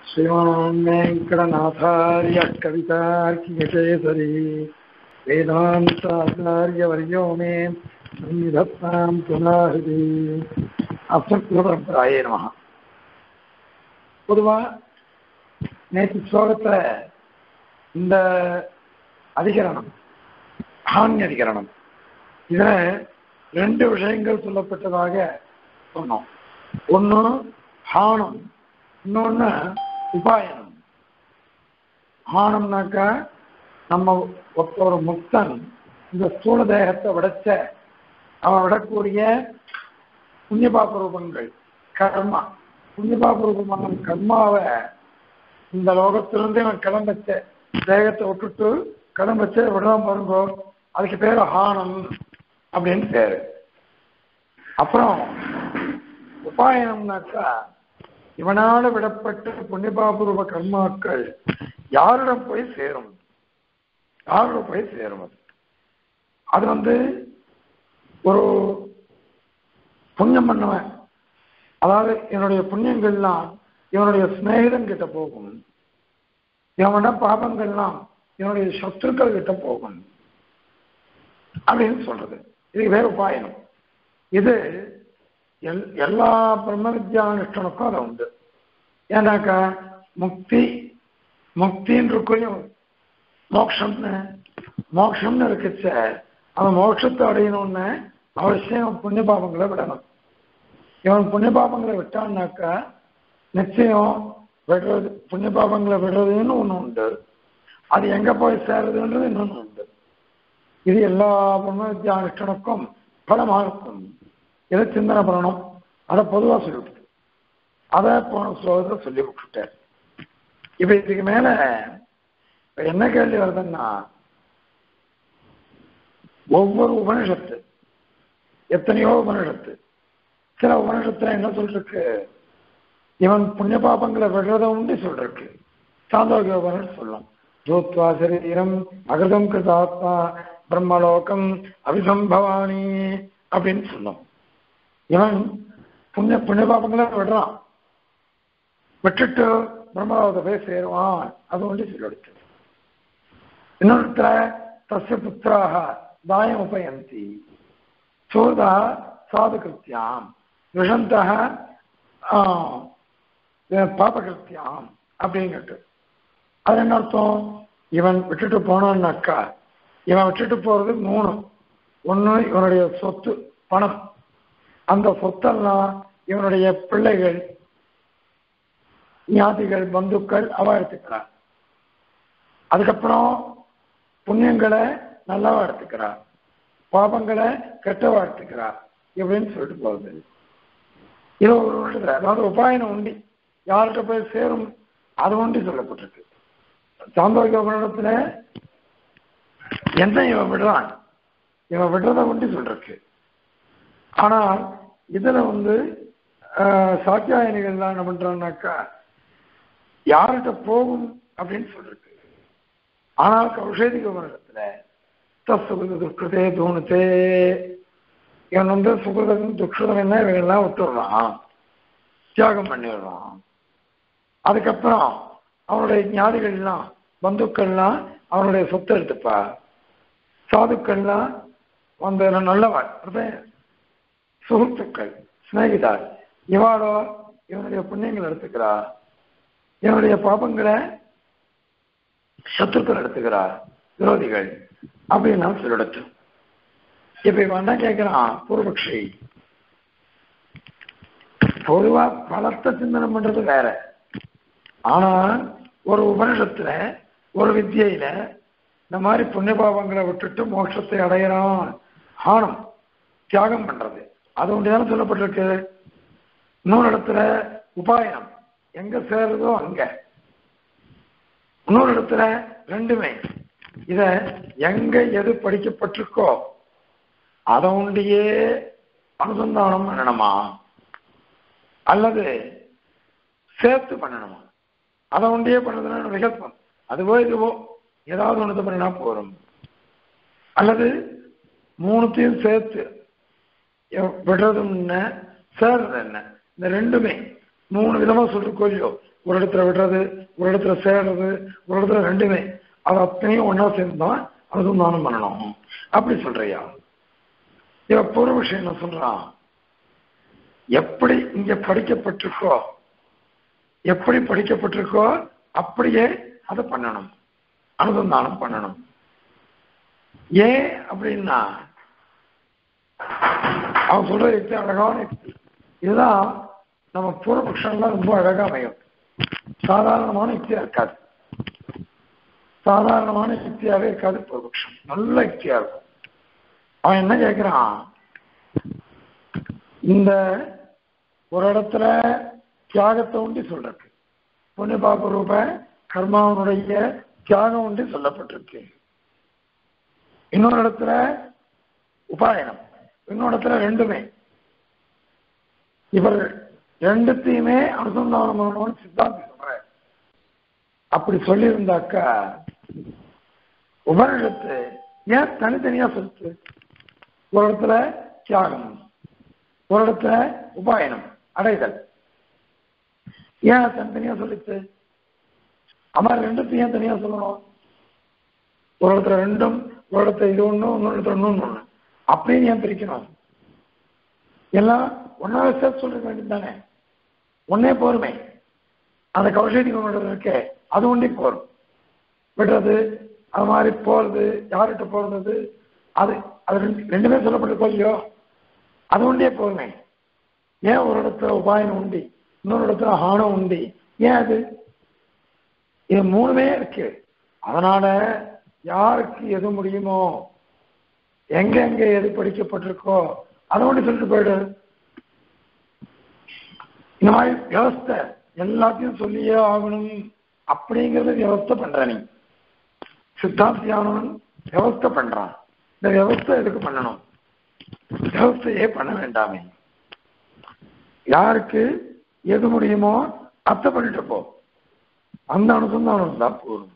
श्रीमान् वेङ्कटनाथार्य कवितार्किकेसरी वेदान्ताचार्यवर्यो मे सन्निधत्तां पुनाहृति அப்சர்பராயே நம பொதுவா நேற்று ஸ்லோகத்துல இந்த அதிகரணம் ஹானி அதிகரணம் இதுல ரெண்டு விஷயங்கள் சொல்லப்பட்டதாக சொன்னோம் ஒண்ணு ஹானம் இன்னொன்னு உபாயனம் ஹானம்னாக்கா நம்ம ஒரு முக்தன் இந்த ஸ்தூல தேகத்தை விடச்ச அவன் விடக்கூடிய புண்ணியபாப ரூபங்கள் கர்மா புண்ணியபாப ரூபமான கர்மாவை இந்த லோகத்திலிருந்து இவன் கிளம்பச்ச தேகத்தை விட்டுட்டு கிளம்பச்ச விடாம பாருங்க அதுக்கு பேர் ஹானம் அப்படின்னு பேரு அப்புறம் உபாயனம்னாக்கா இவனால விடப்பட்ட புண்ணியபாபூர்வ கர்மாக்கள் யாரிடம் போய் சேரும் யாரிடம் போய் சேரும் அது அது வந்து ஒரு புண்ணியம் பண்ணுவேன் அதாவது என்னுடைய புண்ணியங்கள்லாம் இவனுடைய சிநேகிதன் கிட்ட போகும் இவனோட பாபங்கள்லாம் இவனுடைய சத்துருக்கள் கிட்ட போகும் அப்படின்னு சொல்றது இது வேறு உபாயனம் இது எல் எல்லா பிரம்ம வித்யானுஷ்டனுக்கும் அது உண்டு ஏன்னாக்கா முக்தி முக்தின்னு இருக்கும் மோக்ஷம்னு மோக்ஷம்னு இருக்குச்ச அவன் மோட்சத்தை அடையணும்னு அவசியம் புண்ணிய பாபங்களை விடணும் இவன் புண்ணிய பாபங்களை விட்டான்னாக்கா நிச்சயம் விடுறது புண்ணிய பாபங்களை விடுறதுன்னு ஒன்று உண்டு அது எங்க போய் சேருதுன்றது இன்னொன்று உண்டு இது எல்லா பிரம்ம வித்யானுஷ்டனுக்கும் பலமாக இருக்கும் இதை சிந்தனை பண்ணணும் அதை பொதுவாக சொல்லிவிட்டு அதை போன ஸ்லோகத்தில் சொல்லி விட்டுட்டார் இப்போ இதுக்கு மேல என்ன கேள்வி வருதுன்னா ஒவ்வொரு உபனிஷத்து எத்தனையோ உபனிஷத்து சில உபனிஷத்துல என்ன சொல்லிருக்கு இவன் புண்ணிய பாபங்களை விடுறத உண்டு சொல்லிருக்கு சாந்தோகிய உபனிஷத்து சொல்லலாம் ஜோத்வா சரீரம் அகிருதம் கிருதாத்மா பிரம்மலோகம் அபிசம்பவானி அப்படின்னு சொல்லும் இவன் புண்ணிய புண்ணிய பாபங்களை விடுறான் விட்டுட்டு பிரம்மலோகத்தை போய் சேருவான் அது ஒன்று சொல்லெடுத்து இன்னொருத்தர தஸ்ய புத்திராக தாயம் உபயந்தி சோதா சாது கிருத்தியாம் விஷந்த பாபகிருத்தியாம் அப்படின்னுட்டு அது என்ன அர்த்தம் இவன் விட்டுட்டு போனான்னாக்கா இவன் விட்டுட்டு போறது மூணு ஒன்று இவனுடைய சொத்து பணம் அந்த சொத்தெல்லாம் இவனுடைய பிள்ளைகள் ஞாதிகள் பந்துக்கள் அவ எடுத்துக்கிறார் அதுக்கப்புறம் புண்ணியங்களை நல்லவா எடுத்துக்கிறார் பாபங்களை கெட்டவா எடுத்துக்கிறார் இப்படின்னு சொல்லிட்டு போகுது இது ஒரு விஷயத்துல அதாவது உபாயனம் உண்டி யார்கிட்ட போய் சேரும் அது ஒண்டி சொல்லப்பட்டிருக்கு சாந்தோக்கிய உபநிடத்துல என்ன இவன் விடுறான் இவன் விடுறத ஒண்டி சொல்றக்கு ஆனால் இதுல வந்து சாக்கியாயனிகள்லாம் என்ன பண்றான்னாக்கா யார்கிட்ட போகும் அப்படின்னு சொல்லிருக்கு ஆனால் கௌஷேதிக உபநிடத்துல தசுகிருத துஷ்கிருதே தோணுத்தே இவன் வந்து சுகிருதம் துஷ்கிருதம் என்ன இவங்கெல்லாம் விட்டுடுறான் தியாகம் பண்ணிடுறான் அதுக்கப்புறம் அவனுடைய ஞாதிகள்லாம் பந்துக்கள்லாம் அவனுடைய சொத்தை எடுத்துப்பா சாதுக்கள்லாம் அந்த நல்லவன் சுகத்துக்கள் சிநேகிதார் இவாளோ இவனுடைய புண்ணியங்கள் எடுத்துக்கிறா இவனுடைய பாபங்களை சத்துருக்கள் எடுத்துக்கிறார் விரோதிகள் அப்படின்னு நான் சொல்லிடத்து இப்ப இவன் என்ன கேட்கிறான் பூர்வபக்ஷி பொதுவா பலத்தை சிந்தனை பண்றது வேற ஆனா ஒரு உபனிஷத்துல ஒரு வித்தியில இந்த மாதிரி புண்ணிய பாவங்களை விட்டுட்டு மோட்சத்தை அடையிறான் ஆனம் தியாகம் பண்றது அது ஒன்றுதானே சொல்லப்பட்டிருக்கு இன்னொரு இடத்துல உபாயனம் எங்க சேருதோ அங்க இன்னொரு இடத்துல ரெண்டுமே இத எங்க எது படிக்கப்பட்டிருக்கோ அதை உண்டியே அனுசந்தானம் பண்ணணுமா அல்லது சேர்த்து பண்ணணுமா அதை உண்டியே பண்ணதுன்னா விகல்பம் அதுவோ இதுவோ ஏதாவது ஒன்று பண்ணினா போறோம் அல்லது மூணுத்தையும் சேர்த்து விடுறதும் என்ன சேர்றது என்ன இந்த ரெண்டுமே மூணு விதமா சொல்லிருக்கோ இல்லையோ ஒரு இடத்துல விடுறது ஒரு இடத்துல சேர்றது ஒரு இடத்துல ரெண்டுமே அது அத்தனையும் ஒன்னா சேர்ந்துதான் அதுவும் தானம் பண்ணணும் அப்படி சொல்றியா இவ பொருள் விஷயம் என்ன சொல்றான் எப்படி இங்க படிக்கப்பட்டிருக்கோ எப்படி படிக்கப்பட்டிருக்கோ அப்படியே அதை பண்ணணும் அனுசந்தானம் பண்ணணும் ஏன் அப்படின்னா அவன் சொல்ற யுக்தி அழகான யுக்தி இதுதான் நம்ம பூர்வபக்ஷம்லாம் ரொம்ப அழகா அமையும் சாதாரணமான யுக்தியா இருக்காது சாதாரணமான யுக்தியாவே இருக்காது பூர்வபக்ஷம் நல்ல யுக்தியா இருக்கும் அவன் என்ன கேட்கிறான் இந்த ஒரு இடத்துல தியாகத்தை உண்டி சொல்றது புண்ணியபாப ரூப கர்மாவனுடைய தியாகம் உண்டி சொல்லப்பட்டிருக்கு இன்னொரு இடத்துல உபாயனம் இன்னொரு இடத்துல ரெண்டுமே இவர் ரெண்டுத்தையுமே அனுசந்தானம் பண்ணணும்னு சித்தாந்தி சொல்ற அப்படி சொல்லியிருந்தாக்கா உபனிடத்து ஏன் தனித்தனியா சொல்லுது ஒரு இடத்துல தியாகம் ஒரு இடத்துல உபாயனம் அடைதல் ஏன் தனித்தனியா சொல்லிச்சு அவன் ரெண்டுத்தையும் ஏன் தனியா சொல்லணும் ஒரு இடத்துல ரெண்டும் ஒரு இடத்துல இது ஒண்ணு இன்னொரு இடத்துல இன்னொன்னு ஒண்ணு அப்படின்னு ஏன் பிரிக்கணும் எல்லாம் ஒன்னாவே சேர்த்து சொல்லிருக்க வேண்டியது தானே ஒன்னே போருமே அந்த கௌஷேதி கொண்டு இருக்கே அது ஒன்றே போரும் விடுறது அது மாதிரி போறது யார்கிட்ட போறது அது அது ரெண்டு ரெண்டுமே சொல்லப்பட்டிருக்கோம் இல்லையோ அது ஒன்றே போருமே ஏன் ஒரு இடத்துல உபாயம் உண்டி இன்னொரு இடத்துல ஹானம் உண்டி ஏன் அது இது மூணுமே இருக்கு அதனால யாருக்கு எது முடியுமோ எங்க எங்க எது படிக்கப்பட்டிருக்கோ அதை ஒன்று சொல்லிட்டு போயிடு இந்த மாதிரி வியவஸ்தை எல்லாத்தையும் சொல்லியே ஆகணும் அப்படிங்கறத வியவஸ்தை பண்ற நீ சித்தாந்தியானவன் வியவஸ்தை பண்றான் இந்த வியவஸ்தை எதுக்கு பண்ணணும் வியவஸ்தையே பண்ண வேண்டாமே யாருக்கு எது முடியுமோ அத்தை பண்ணிட்டு போ அந்த அனுசந்தானம் தான் போதும்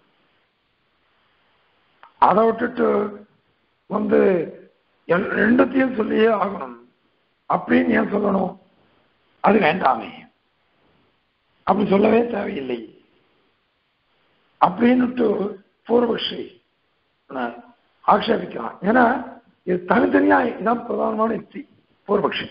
அதை விட்டுட்டு வந்து எல்- ரெண்டுத்தையும் சொல்லியே ஆகணும் அப்படின்னு ஏன் சொல்லணும் அது வேண்டாமே அப்படி சொல்லவே தேவையில்லை அப்படின்னுட்டு பூர்வபக்ஷி அஹ், ஆக்ஷேபிக்கிறான் ஏன்னா இது தனித்தனியா இதான் பிரதானமான யுக்தி பூர்வபக்ஷி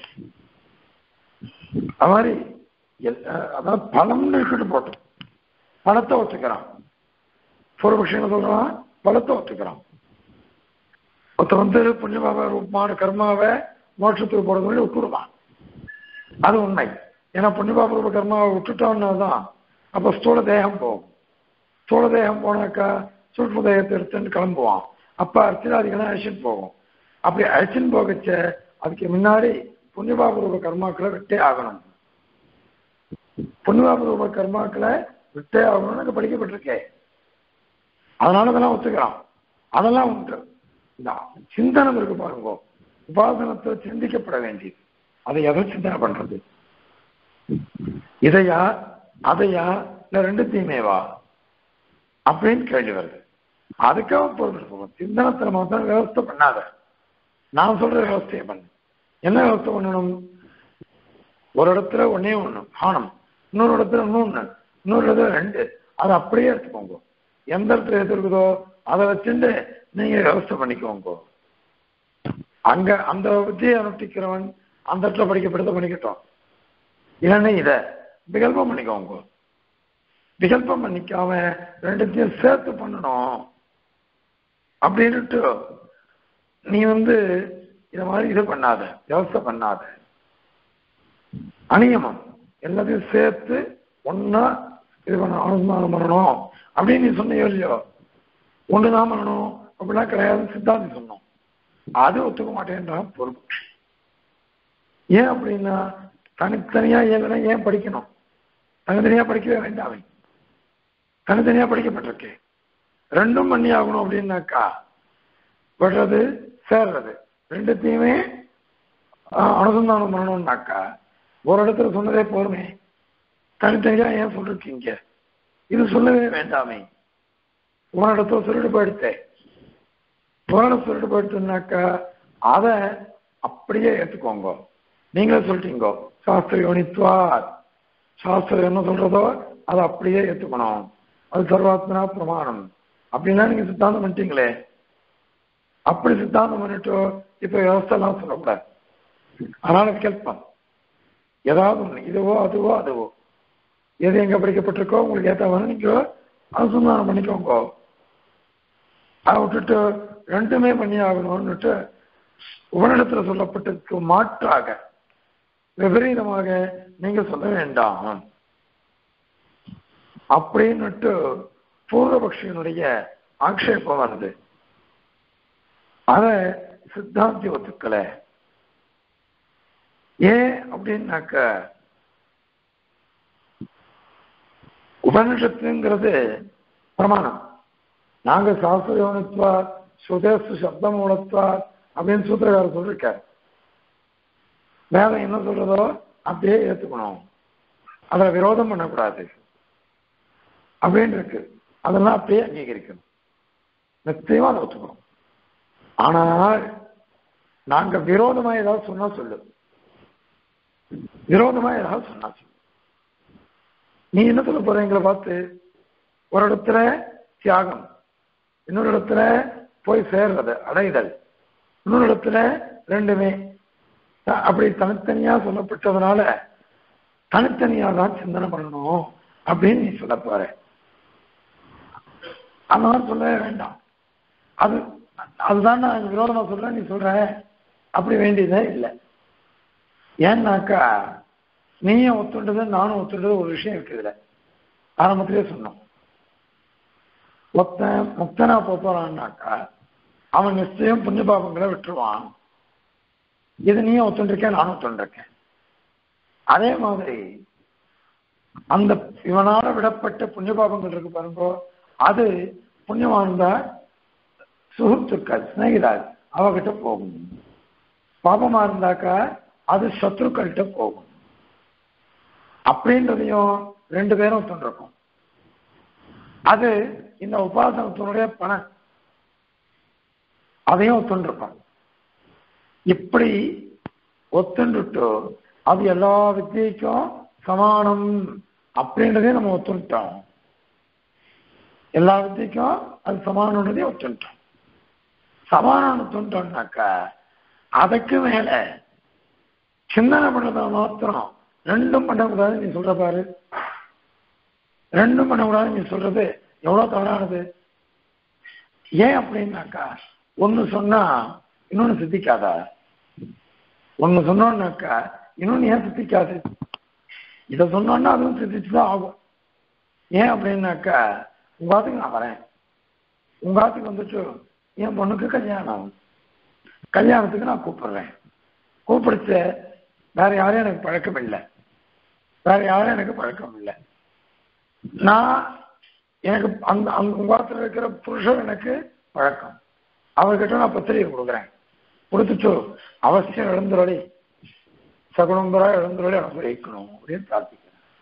அது மாதிரி எல்- அஹ், அதாவது பலம்னு விட்டுட்டு போட்டோம் பணத்தை ஒத்துக்கிறான் பூர்வபக்ஷி என்ன சொல்றான் பலத்தை ஒத்துக்கிறான் ஒருத்தர் வந்து புண்ணியபாவ ரூபமான கர்மாவை மோட்சத்துக்கு போறது சொல்லி விட்டுடுவான் அது உண்மை ஏன்னா புண்ணியபாப ரூப கர்மாவை விட்டுட்டோம்னா தான் அப்போ ஸ்தூல தேகம் போகும் ஸ்தூல தேகம் போனாக்கா சூட்ச தேகத்தை எடுத்துன்னு கிளம்புவான் அப்ப அர்ச்சனாதிகளாம் அழிச்சுன்னு போகும் அப்படி அழிச்சுன்னு போகச்ச அதுக்கு முன்னாடி புண்ணியபாப ரூப கர்மாக்களை விட்டே ஆகணும் புண்ணியபாப ரூப கர்மாக்களை விட்டே ஆகணும்னு அங்க படிக்கப்பட்டிருக்கே அதனால அதெல்லாம் ஒத்துக்கிறான் அதெல்லாம் உண்டு இந்த சிந்தனம் இருக்கு பாருங்க உபாசனத்தை சிந்திக்கப்பட வேண்டியது அதை எதை சிந்தனை பண்றது இதையா அதையா இல்ல ரெண்டுத்தையுமேவா அப்படின்னு கேள்வி வருது அதுக்காக பொருள் சொல்றோம் சிந்தனத்துல மாத்திரம் விவஸ்தை பண்ணாத நான் சொல்ற விவஸ்தையை பண்ணு என்ன விவஸ்தை பண்ணணும் ஒரு இடத்துல ஒன்னே ஒண்ணு ஆனம் இன்னொரு இடத்துல இன்னொன்னு இன்னொரு இடத்துல ரெண்டு அதை அப்படியே எடுத்துக்கோங்க எந்த இடத்துல எது இருக்குதோ அதை வச்சுட்டு நீங்க விவஸ்தை பண்ணிக்கோங்க அங்க அந்த வித்தியை அனுஷ்டிக்கிறவன் அந்த இடத்துல படிக்கப்படுத்த பண்ணிக்கட்டும் இல்லைன்னா இதை விகல்பம் பண்ணிக்கோங்க விகல்பம் பண்ணிக்காம ரெண்டுத்தையும் சேர்த்து பண்ணணும் அப்படின்னுட்டு நீ வந்து இத மாதிரி இது பண்ணாத விவசாய பண்ணாத அநியமம் எல்லாத்தையும் சேர்த்து ஒன்னா இது பண்ண அனுசந்தானம் பண்ணணும் அப்படின்னு நீ சொன்னியோ இல்லையோ ஒண்ணுதான் பண்ணணும் அப்படிலாம் கிடையாதுன்னு சித்தாந்தி சொன்னோம் அது ஒத்துக்க மாட்டேன்றான் பொறுப்பு ஏன் அப்படின்னா தனித்தனியா இயங்கினா ஏன் படிக்கணும் தனித்தனியா படிக்கவே வேண்டாமே தனித்தனியா படிக்கப்பட்டிருக்கு ரெண்டும் பண்ணி ஆகணும் அப்படின்னாக்கா விடுறது சேர்றது ரெண்டுத்தையுமே ஆஹ், அனுசந்தானம் பண்ணணும்னாக்கா ஒரு இடத்துல சொன்னதே போருமே தனித்தனியா ஏன் சொல்லிருக்கீங்க இது சொல்லவே வேண்டாமே ஒரு இடத்துல சொல்லிட்டு போயிடுத்தே ஒரு இடம் சொல்லிட்டு போயிட்டுனாக்கா அதை அப்படியே ஏற்றுக்கோங்க நீங்களே சொல்லிட்டீங்க சாஸ்திர யோனித்வா சாஸ்திரம் என்ன சொல்றதோ அதை அப்படியே ஏற்றுக்கணும் அது சர்வாத்மனா பிரமாணம் அப்படின்னா நீங்க சித்தாந்தம் பண்ணிட்டீங்களே அப்படி சித்தாந்தம் பண்ணிட்டு இப்ப விவசாயெல்லாம் சொல்லக்கூடாது அதனால விகல்பம் ஏதாவது ஒண்ணு இதுவோ அதுவோ அதுவோ எது எங்க படிக்கப்பட்டிருக்கோ உங்களுக்கு ஏத்தவன நீங்க அனுசந்தானம் பண்ணிக்கோங்க அதை விட்டுட்டு ரெண்டுமே பண்ணி ஆகணும்னுட்டு உபனிடத்துல சொல்லப்பட்டதுக்கு மாற்றாக விபரீதமாக நீங்க சொல்ல வேண்டாம் அப்படின்னுட்டு பூர்வபக்ஷியனுடைய ஆக்ஷேபம் வருது அத சித்தாந்தி ஒத்துக்கல ஏன் அப்படின்னாக்க உபனிஷத்துங்கிறது பிரமாணம் நாங்க சாஸ்திர யோனித்வா சுதேசு சப்த மூலத்வா அப்படின்னு சூத்திரக்காரர் சொல்லிருக்கார் வேதம் என்ன சொல்றதோ அப்படியே ஏத்துக்கணும் அதை விரோதம் பண்ணக்கூடாது அப்படின்னு இருக்கு அதெல்லாம் அப்படியே அங்கீகரிக்கணும் நிச்சயமா அதை ஒத்துக்கணும் ஆனால் நாங்க விரோதமா ஏதாவது சொன்னா சொல்லு விரோதமா ஏதாவது சொன்னா சொல்லு நீ என்ன சொல்ல போற எங்களை பார்த்து ஒரு இடத்துல தியாகம் இன்னொரு இடத்துல போய் சேர்றது அடைதல் இன்னொரு இடத்துல ரெண்டுமே த- அப்படி தனித்தனியா சொல்லப்பட்டதுனால தனித்தனியா தான் சிந்தனை பண்ணணும் அப்படின்னு நீ சொல்ல போற அந்த மாதிரி சொல்லவே வேண்டாம் அது அதுதான் நான் விரோதமா சொல்றேன் நீ சொல்ற அப்படி வேண்டியதே இல்லை ஏன்னாக்கா நீயும் ஒத்துண்டது நானும் ஒத்துண்டது ஒரு விஷயம் இருக்குதுல ஆரம்பத்திலே சொன்னோம் ஒருத்தன் முக்தனா போப் போறான்னாக்கா அவன் நிச்சயம் புண்ணிய பாபங்களை விட்டுருவான் இது நீயும் ஒத்துண்டிருக்கேன் நானும் ஒத்துண்டிருக்கேன் அதே மாதிரி அந்த இவனால விடப்பட்ட புண்ணிய பாபங்கள் இருக்கு பாருங்க அது புண்ணியமா இருந்தா சுகத்துக்கள் சிநேகிதாள் அவகிட்ட போகும் பாபமா இருந்தாக்கா அது சத்ருக்கள்கிட்ட போகும் அப்படின்றதையும் ரெண்டு பேரும் சொல்றோம் அது இந்த உபாசனத்தினுடைய பணம் அதையும் ஒத்துண்டிருப்பான் இப்படி ஒத்துண்டுட்டு அது எல்லா வித்தியைக்கும் சமானம் அப்படின்றதையும் நம்ம ஒத்துட்டோம் எல்லா வித்தியைக்கும் அது சமானன்றதையும் ஒத்துட்டோம் சமானம் ஒத்துட்டோம்னாக்கா அதுக்கு மேல சிந்தனை பண்ணதை மாத்திரம் ரெண்டும் பண்ணக்கூடாது நீ சொல்ற பாரு ரெண்டும் பண்ணக்கூடாது நீ சொல்றது எவ்வளவு தவறானது ஏன் அப்படின்னாக்கா ஒண்ணு சொன்னா இன்னொன்னு சித்திக்காதா ஒண்ணு சொன்னோம்னாக்கா இன்னொன்னு ஏன் சித்திக்காது இதை சொன்னோன்னா அதுவும் சித்திச்சுதான் ஆகும் ஏன் அப்படின்னாக்கா உங்க ஆத்துக்கு நான் வரேன் உங்க ஆத்துக்கு வந்துட்டு என் பொண்ணுக்கு கல்யாணம் கல்யாணத்துக்கு நான் கூப்பிடுறேன் கூப்பிடுச்ச வேற யாரும் எனக்கு பழக்கம் இல்லை வேற யாரும் எனக்கு பழக்கம் இல்லை நான் எனக்கு அந்த அந்த உங்க ஆத்துல இருக்கிற புருஷர் எனக்கு பழக்கம் அவர்கிட்ட நான் பத்திரிகை கொடுக்குறேன் கொடுத்துட்டு அவசியம் எழுந்துருளி சகுனம்பரா எழுந்துருளி அனுபவிக்கணும் அப்படின்னு பிரார்த்திக்கிறேன்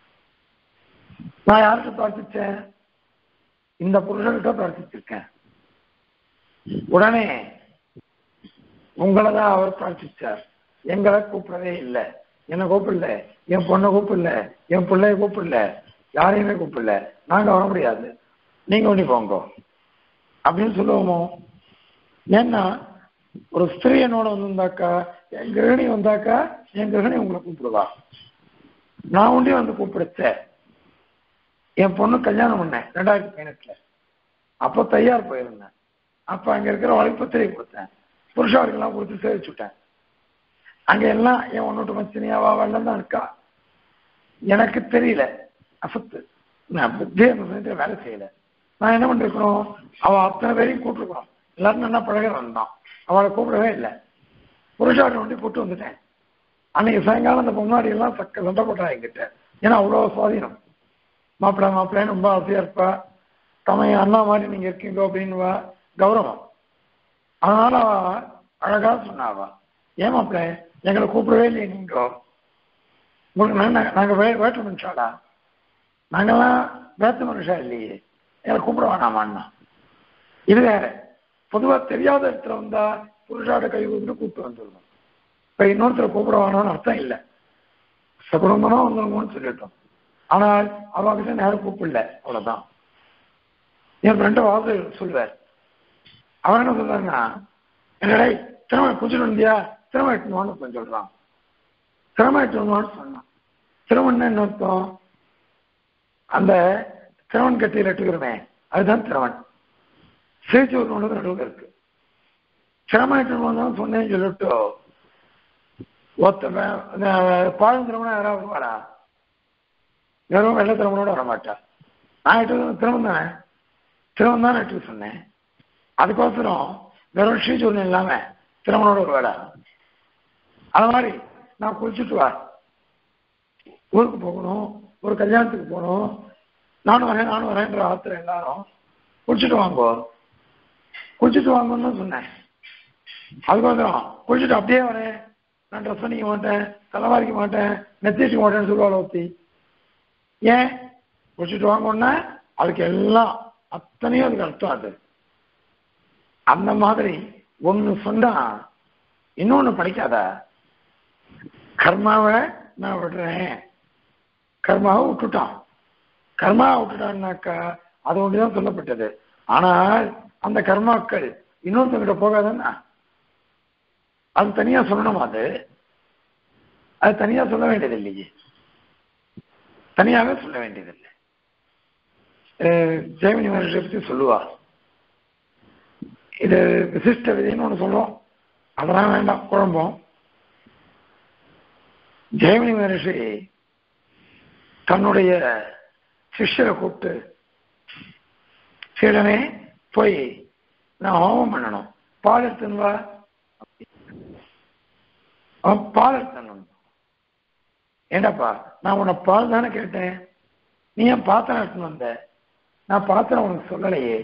நான் யார்கிட்ட பிரார்த்திச்சேன் இந்த புருஷன்கிட்ட பிரார்த்திச்சிருக்கேன் உடனே உங்களை தான் அவர் பிரார்த்திச்சார் எங்களை கூப்பிடவே இல்லை என்னை கூப்பிடல என் பொண்ணை கூப்பிடல என் பிள்ளைய கூப்பிடல யாரையுமே கூப்பிடல நாங்க வர முடியாது நீங்க ஒண்ணி போங்க அப்படின்னு சொல்லுவோமோ ஏன்னா ஒரு ஸ்திரீ என்னோட வந்திருந்தாக்கா என் கிரகணி வந்தாக்கா என் கிரகணி உங்களை கூப்பிடுவா நான் ஒண்டி வந்து கூப்பிடுச்சேன் என் பொண்ணு கல்யாணம் பண்ணேன் ரெண்டாயிரத்தி பதினெட்டுல அப்போ தயார் போயிருந்தேன் அப்ப அங்க இருக்கிற வலைப்பத்திரிகை கொடுத்தேன் புருஷாளுக்கெல்லாம் கொடுத்து சேவிச்சுட்டேன் அங்க எல்லாம் என் ஒன்னோட்டு மச்சினியாவா வெள்ளம் தான் இருக்கா எனக்கு தெரியல அசத்து நான் புத்தி அந்த சமயத்துல வேலை செய்யல நான் என்ன பண்ணிருக்கணும் அவ அத்தனை பேரையும் கூப்பிட்டுருக்கணும் எல்லாரும் நல்லா பழகிறவன் தான் அவளை கூப்பிடவே இல்லை புருஷாட்டை ஒண்டி கூப்பிட்டு வந்துட்டேன் அன்னைக்கு சாயங்காலம் அந்த முன்னாடி எல்லாம் சக்க சண்டை போட்டா என்கிட்ட ஏன்னா அவ்வளோ சுவாதீனம் மாப்பிள்ளை மாப்பிள்ளைன்னு ரொம்ப ஆசையா இருப்பா தமைய அண்ணா மாதிரி நீங்க இருக்கீங்க அப்படின்னுவா கௌரவம் அதனால அவ அழகா சொன்னாவா ஏன் மாப்பிள்ளை எங்களை கூப்பிடவே இல்லையே நீங்க உங்களுக்கு நாங்க- நாங்க வே வேற்று மனுஷாடா நாங்கெல்லாம் வேற்று மனுஷா இல்லையே எங்களை கூப்பிட வேணாமான்னா இது வேற பொதுவா தெரியாத இடத்துல வந்தா புருஷாட கை கூப்பிட்டு கூப்பிட்டு வந்துடணும் இப்ப இன்னொருத்தரை கூப்பிட வேணாம்னு அர்த்தம் இல்லை சகுடும்பமா வந்துருங்கன்னு சொல்லிட்டோம் ஆனால் அவகிட்ட நேரம் கூப்பிடல அவ்வளவுதான் என் ஃப்ரெண்டை வாசல் சொல்லுவார் அவன் என்ன சொல்றாங்கன்னா என்னடா திறமை குடிச்சிட்டு வந்தியா திறமை எட்டணும்னு கொஞ்சம் சொல்றான் திறமை எட்டணும்னு சொன்னான் திறமன்னா என்ன அர்த்தம் அந்த திறவன் கட்டியில் எட்டுக்கிறமே அதுதான் திறவன் சேச்சு ஒரு ஒன்று நடுவில் இருக்கு திறமை எட்டணும் தான் சொன்னேன்னு சொல்லிட்டு ஒத்த பாழும் திறமனா யாராவது வருவாரா வெறும் வெள்ள திறமனோட வரமாட்டா நான் எட்டு திறமம் தானே திறமம் தான் எட்டு சொன்னேன் அதுக்கோசரம் வெறும் ஸ்ரீசூர்ணம் இல்லாம திறமனோட வருவாடா அது மாதிரி நான் குளிச்சுட்டு வா ஊருக்கு போகணும் ஒரு கல்யாணத்துக்கு போகணும் நானும் வரேன் நானும் வரேன்ற ஆத்திரம் எல்லாரும் குளிச்சுட்டு வாங்கோ குளிச்சுட்டு வாங்கன்னு தான் சொன்னேன் அதுக்கோசரம் குளிச்சுட்டு அப்படியே வரேன் நான் ட்ரெஸ் பண்ணிக்க மாட்டேன் தலைவாரிக்க மாட்டேன் நெத்திக்க மாட்டேன்னு சொல்லுவாள் ஒத்தி ஏன் குளிச்சுட்டு வாங்கன்னா அதுக்கு எல்லாம் அத்தனையும் அதுக்கு அர்த்தம் அது அந்த மாதிரி ஒன்று சொன்னா இன்னொன்று படிக்காத கர்மாவை நான் விடுறேன் கர்மாவை விட்டுட்டான் கர்மாவை விட்டுட்டான்னாக்கா அது ஒன்றுதான் சொல்லப்பட்டது ஆனால் அந்த கர்மாக்கள் இன்னொருத்தங்கிட்ட போகாதுன்னா அது தனியா சொல்லணும் அது அது தனியா சொல்ல வேண்டியது இல்லையே தனியாவே சொல்ல வேண்டியதில்லை ஜெயமணி மகர்ஷியை பற்றி சொல்லுவா இது விசிஷ்ட விதின்னு ஒன்று சொல்லுவோம் அதெல்லாம் வேண்டாம் குழம்பும் ஜெயமணி மகர்ஷி தன்னுடைய சிஷ்யரை கூப்பிட்டு சீடனே போய் நான் ஹோமம் பண்ணணும் பால் எடுத்துன்னு வா அவன் பால் எடுத்துன்னு ஏண்டாப்பா நான் உன்னை பால் தானே கேட்டேன் நீ ஏன் பாத்திரம் எடுத்துன்னு வந்த நான் பாத்திரம் உனக்கு சொல்லலையே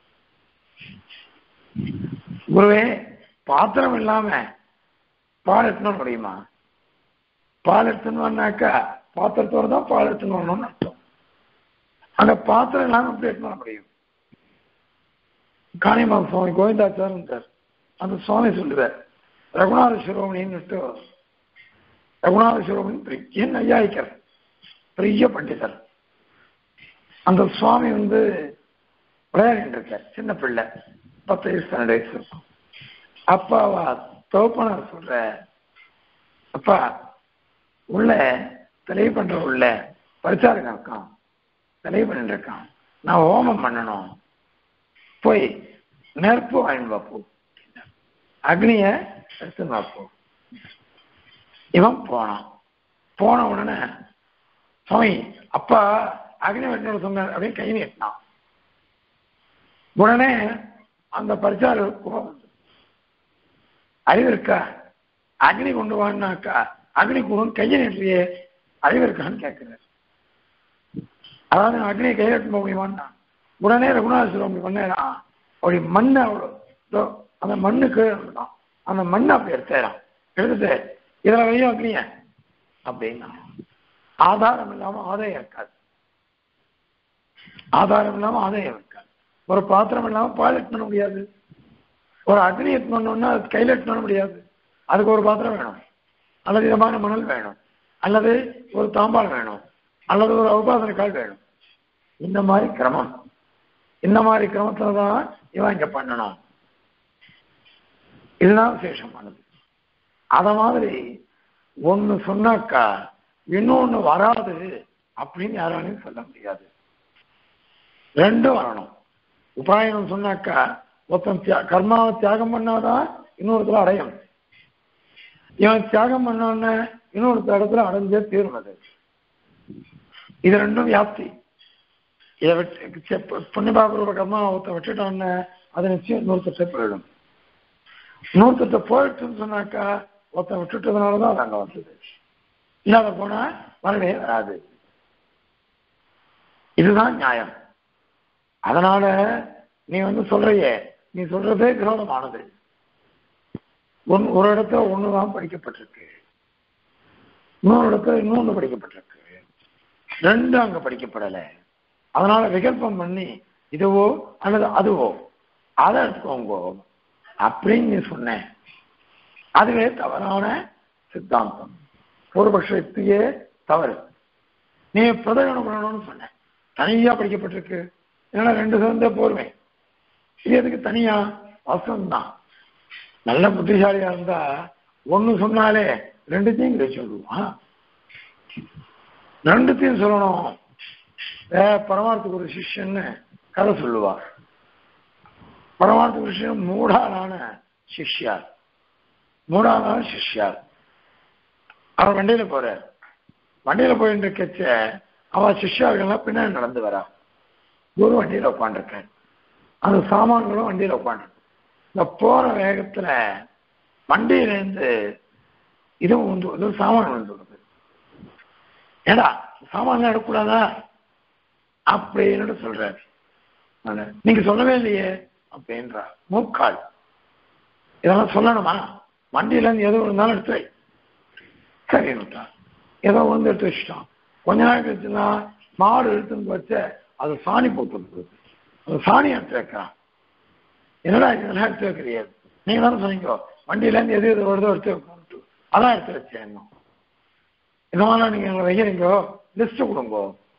குருவே பாத்திரம் இல்லாம பால் எடுத்துன்னு முடியுமா பால் எடுத்துன்னு வந்தாக்கா பாத்திரத்தோட தான் பால் எடுத்துன்னு வரணும்னு அர்த்தம் அந்த பாத்திரம் இல்லாம எப்படி எடுத்துன்னு வர முடியும் காணியமான் சுவாமி கோவிந்தாச்சாரம் சார் அந்த சுவாமி சொல்லுவார் ரகுநாத சிரோமணின்னு ரகுநாத சிரோமணி பெரிய நையாயிக்கர் பெரிய பண்டிதர் அந்த சுவாமி வந்து விளையாடிட்டு இருக்கார் சின்ன பிள்ளை பத்து வயசு பன்னெண்டு வயசு இருக்கும் அப்பா தோப்பனார் சொல்ற அப்பா உள்ள தெளிவு பண்ற உள்ள பரிசாரகம் இருக்கான் தெளிவு பண்ணிட்டு இருக்கான் நான் ஹோமம் பண்ணணும் போய் நெருப்பு வாங்கிட்டு போ அக்னிய எடுத்து பார்ப்போம் இவன் போனான் போன உடனே சுவாமி அப்பா அக்னி வெட்டினோட சொன்னார் அப்படின்னு கை நீட்டினான் உடனே அந்த பரிசாரர் கோபம் அறிவு இருக்கா அக்னி கொண்டு வான்னாக்கா அக்னி கொண்டு கையை நீட்டியே அறிவு இருக்கான்னு கேட்கிறார் அதாவது அக்னியை கையில் எடுத்து போக முடியுமான்னா உடனே ரகுநாத சுவாமி பண்ணா அப்படி மண்ணை அவ்வளோ அந்த மண்ணு கீழே இருந்தான் அந்த மண்ணை அப்படி எடுத்துறான் எடுத்துட்டு இதுல வையும் அக்னிய அப்படின்னா ஆதாரம் இல்லாம ஆதாயம் இருக்காது ஆதாரம் இல்லாம ஆதாயம் இருக்காது ஒரு பாத்திரம் இல்லாம பால் எட்டு பண்ண முடியாது ஒரு அக்னி எட்டு பண்ணோம்னா அது கையில் எட்டு பண்ண முடியாது அதுக்கு ஒரு பாத்திரம் வேணும் அல்லது விதமான மணல் வேணும் அல்லது ஒரு தாம்பால் வேணும் அல்லது ஒரு உபாசன கால் வேணும் இந்த மாதிரி கிரமம் இந்த மாதிரி கிரமத்துல தான் இவன் இங்க பண்ணணும் இதுதான் விசேஷமானது அத மாதிரி ஒண்ணு சொன்னாக்கா இன்னொன்னு வராது அப்படின்னு யாராலையும் சொல்ல முடியாது ரெண்டும் வரணும் உபாயனம் சொன்னாக்கா ஒருத்தன் தியா கர்மாவை தியாகம் பண்ணாதான் இன்னொருத்தர அடையும் இவன் தியாகம் பண்ணோன்னு இன்னொருத்த இடத்துல அடைஞ்சே தீர்வது இது ரெண்டும் வியாப்தி இதை விட்டு புண்ணியபாபரோட கர்மா ஒருத்த விட்டுட்டான்னு அது நிச்சயம் இன்னொருத்த போயிடும் இன்னொருத்த போயிட்டுன்னு சொன்னாக்கா ஒருத்தன் விட்டுட்டதுனால தான் அது அங்கே வந்தது இல்லாத போனா வரவே வராது இதுதான் நியாயம் அதனால நீ வந்து சொல்றையே நீ சொல்றதே விரோதமானது ஒன் ஒரு இடத்துல ஒண்ணுதான் படிக்கப்பட்டிருக்கு இன்னொரு இடத்துல இன்னொன்று படிக்கப்பட்டிருக்கு ரெண்டு அங்க படிக்கப்படலை அதனால விகல்பம் பண்ணி இதுவோ அல்லது அதுவோ அதை எடுத்துக்கோங்க அப்படின்னு நீ சொன்ன அதுவே தவறான சித்தாந்தம் பூர்வபக்ஷத்தையே தவறு நீ பிரதகணம் பண்ணணும்னு சொன்னேன் தனியா படிக்கப்பட்டிருக்கு ஏன்னா ரெண்டு சேர்ந்தே போருவேன் இது எதுக்கு தனியா வசந்தான் நல்ல புத்திசாலியா இருந்தா ஒண்ணு சொன்னாலே ரெண்டுத்தையும் கிடைச்சு சொல்லுவான் ரெண்டுத்தையும் சொல்லணும் ஏ பரமார்த்துக்கு ஒரு சிஷ்யன்னு கதை சொல்லுவார் பரமார்த்த விஷயம் மூடாளான சிஷ்யார் மூடாளான சிஷ்யார் அவர் வண்டியில போறார் வண்டியில போயிட்டு இருக்கச்ச அவன் சிஷ்யார்கள்லாம் பின்னாடி நடந்து வரா குரு வண்டியில உட்காந்துருக்கேன் அந்த சாமான்களும் வண்டியில உட்காந்து இந்த போற வேகத்துல வண்டியிலேருந்து இதுவும் வந்து ஒரு சாமான் வந்து வருது ஏடா சாமான் எடுக்கக்கூடாதா அப்படின்னு சொல்றாரு நானு, நீங்க சொல்லவே இல்லையே அப்படின்றா மூக்கால் இதெல்லாம் சொல்லணுமா வண்டியில இருந்து எது இருந்தாலும் எடுத்து வை சரின்னுட்டான் ஏதோ வந்து எடுத்து வச்சுட்டான் கொஞ்ச நாள் கழிச்சுன்னா மாடு எடுத்துன்னு வச்ச அது சாணி போட்டு இருக்குது அது சாணி எடுத்து வைக்கிறான் என்னடா இதெல்லாம் எடுத்து வைக்கிறியாது நீங்க தானே சொன்னீங்க வண்டியில இருந்து எது எது வருதோ எடுத்து வைக்கணும்ட்டு அதான் எடுத்து வச்சேன் இன்னும் இந்த மாதிரிலாம் நீங்க எங்களை வைக்கிறீங்க லிஸ்ட் கொடுங்க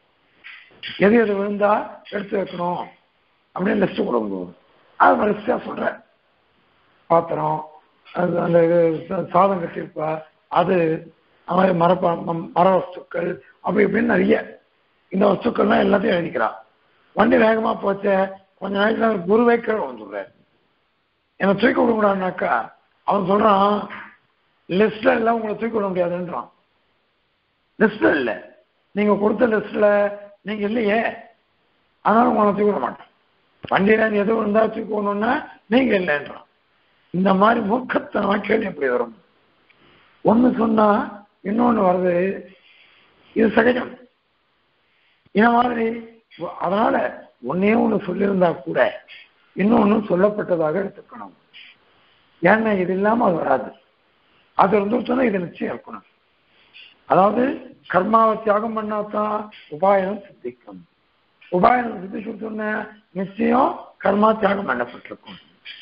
எது எது விழுந்தா எடுத்து வைக்கணும் அப்படின்னு லிஸ்ட் கொடுங்க அது வரிசையா சொல்றேன் பாத்திரம் அது அந்த இது சா- சாதம் கட்டியிருப்பா அது அது மாதிரி மரப்ப ம- மர வஸ்துக்கள் அப்படி இப்படின்னு நிறைய இந்த வஸ்துக்கள்லாம் எல்லாத்தையும் எழுதிக்கிறான் வண்டி வேகமா போச்சே கொஞ்ச நாளைக்கு நான் குருவே கீழே வந்துடுறேன் என்னை தூக்கி விட கூடாதுனாக்கா அவன் சொல்றான் லிஸ்ட்ல எல்லாம் உங்களை தூக்கி விட முடியாதுன்றான் லிஸ்ட்ல இல்ல நீங்க கொடுத்த லிஸ்ட்ல நீங்க இல்லையே அதனால உங்களை தூக்கி விட மாட்டேன் வண்டியில எது இருந்தா தூக்கி விடணும்னா நீங்க இல்லைன்றான் இந்த மாதிரி மூர்க்கத்தனமா கேள்வி எப்படி வரும் ஒண்ணு சொன்னா இன்னொன்னு வருது இது சகஜம் இந்த மாதிரி அதனால ஒன்னே ஒண்ணு சொல்லியிருந்தா கூட இன்னொன்னு சொல்லப்பட்டதாக எடுத்துக்கணும் ஏன்னா இது இல்லாம அது வராது அது இருந்துச்சுன்னா இது நிச்சயம் இருக்கணும் அதாவது கர்மாவை தியாகம் பண்ணாதான் உபாயம் சித்திக்கும் உபாயம் சித்திச்சுன்னா நிச்சயம் கர்மா தியாகம் பண்ணப்பட்டிருக்கும்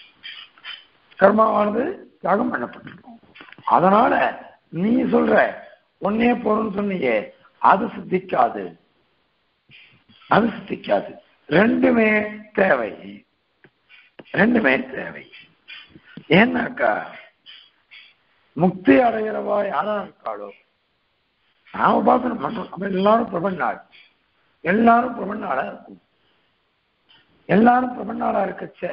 கர்மாவானது தியாகம் பண்ணப்பட்டிருக்கும் அதனால நீ சொல்ற ஒன்னே போறன்னு சொன்னியே அது சித்திக்காது அது சித்திக்காது ரெண்டுமே தேவை ரெண்டுமே தேவை ஏன்னாக்கா முக்தி அடைகிறவா யாரா இருக்காளோ நான் உபாசனை பண்றோம் நம்ம எல்லாரும் பிரபன்னாள் எல்லாரும் பிரபன்னாளா இருக்கும் எல்லாரும் பிரபன்னாளா இருக்கச்ச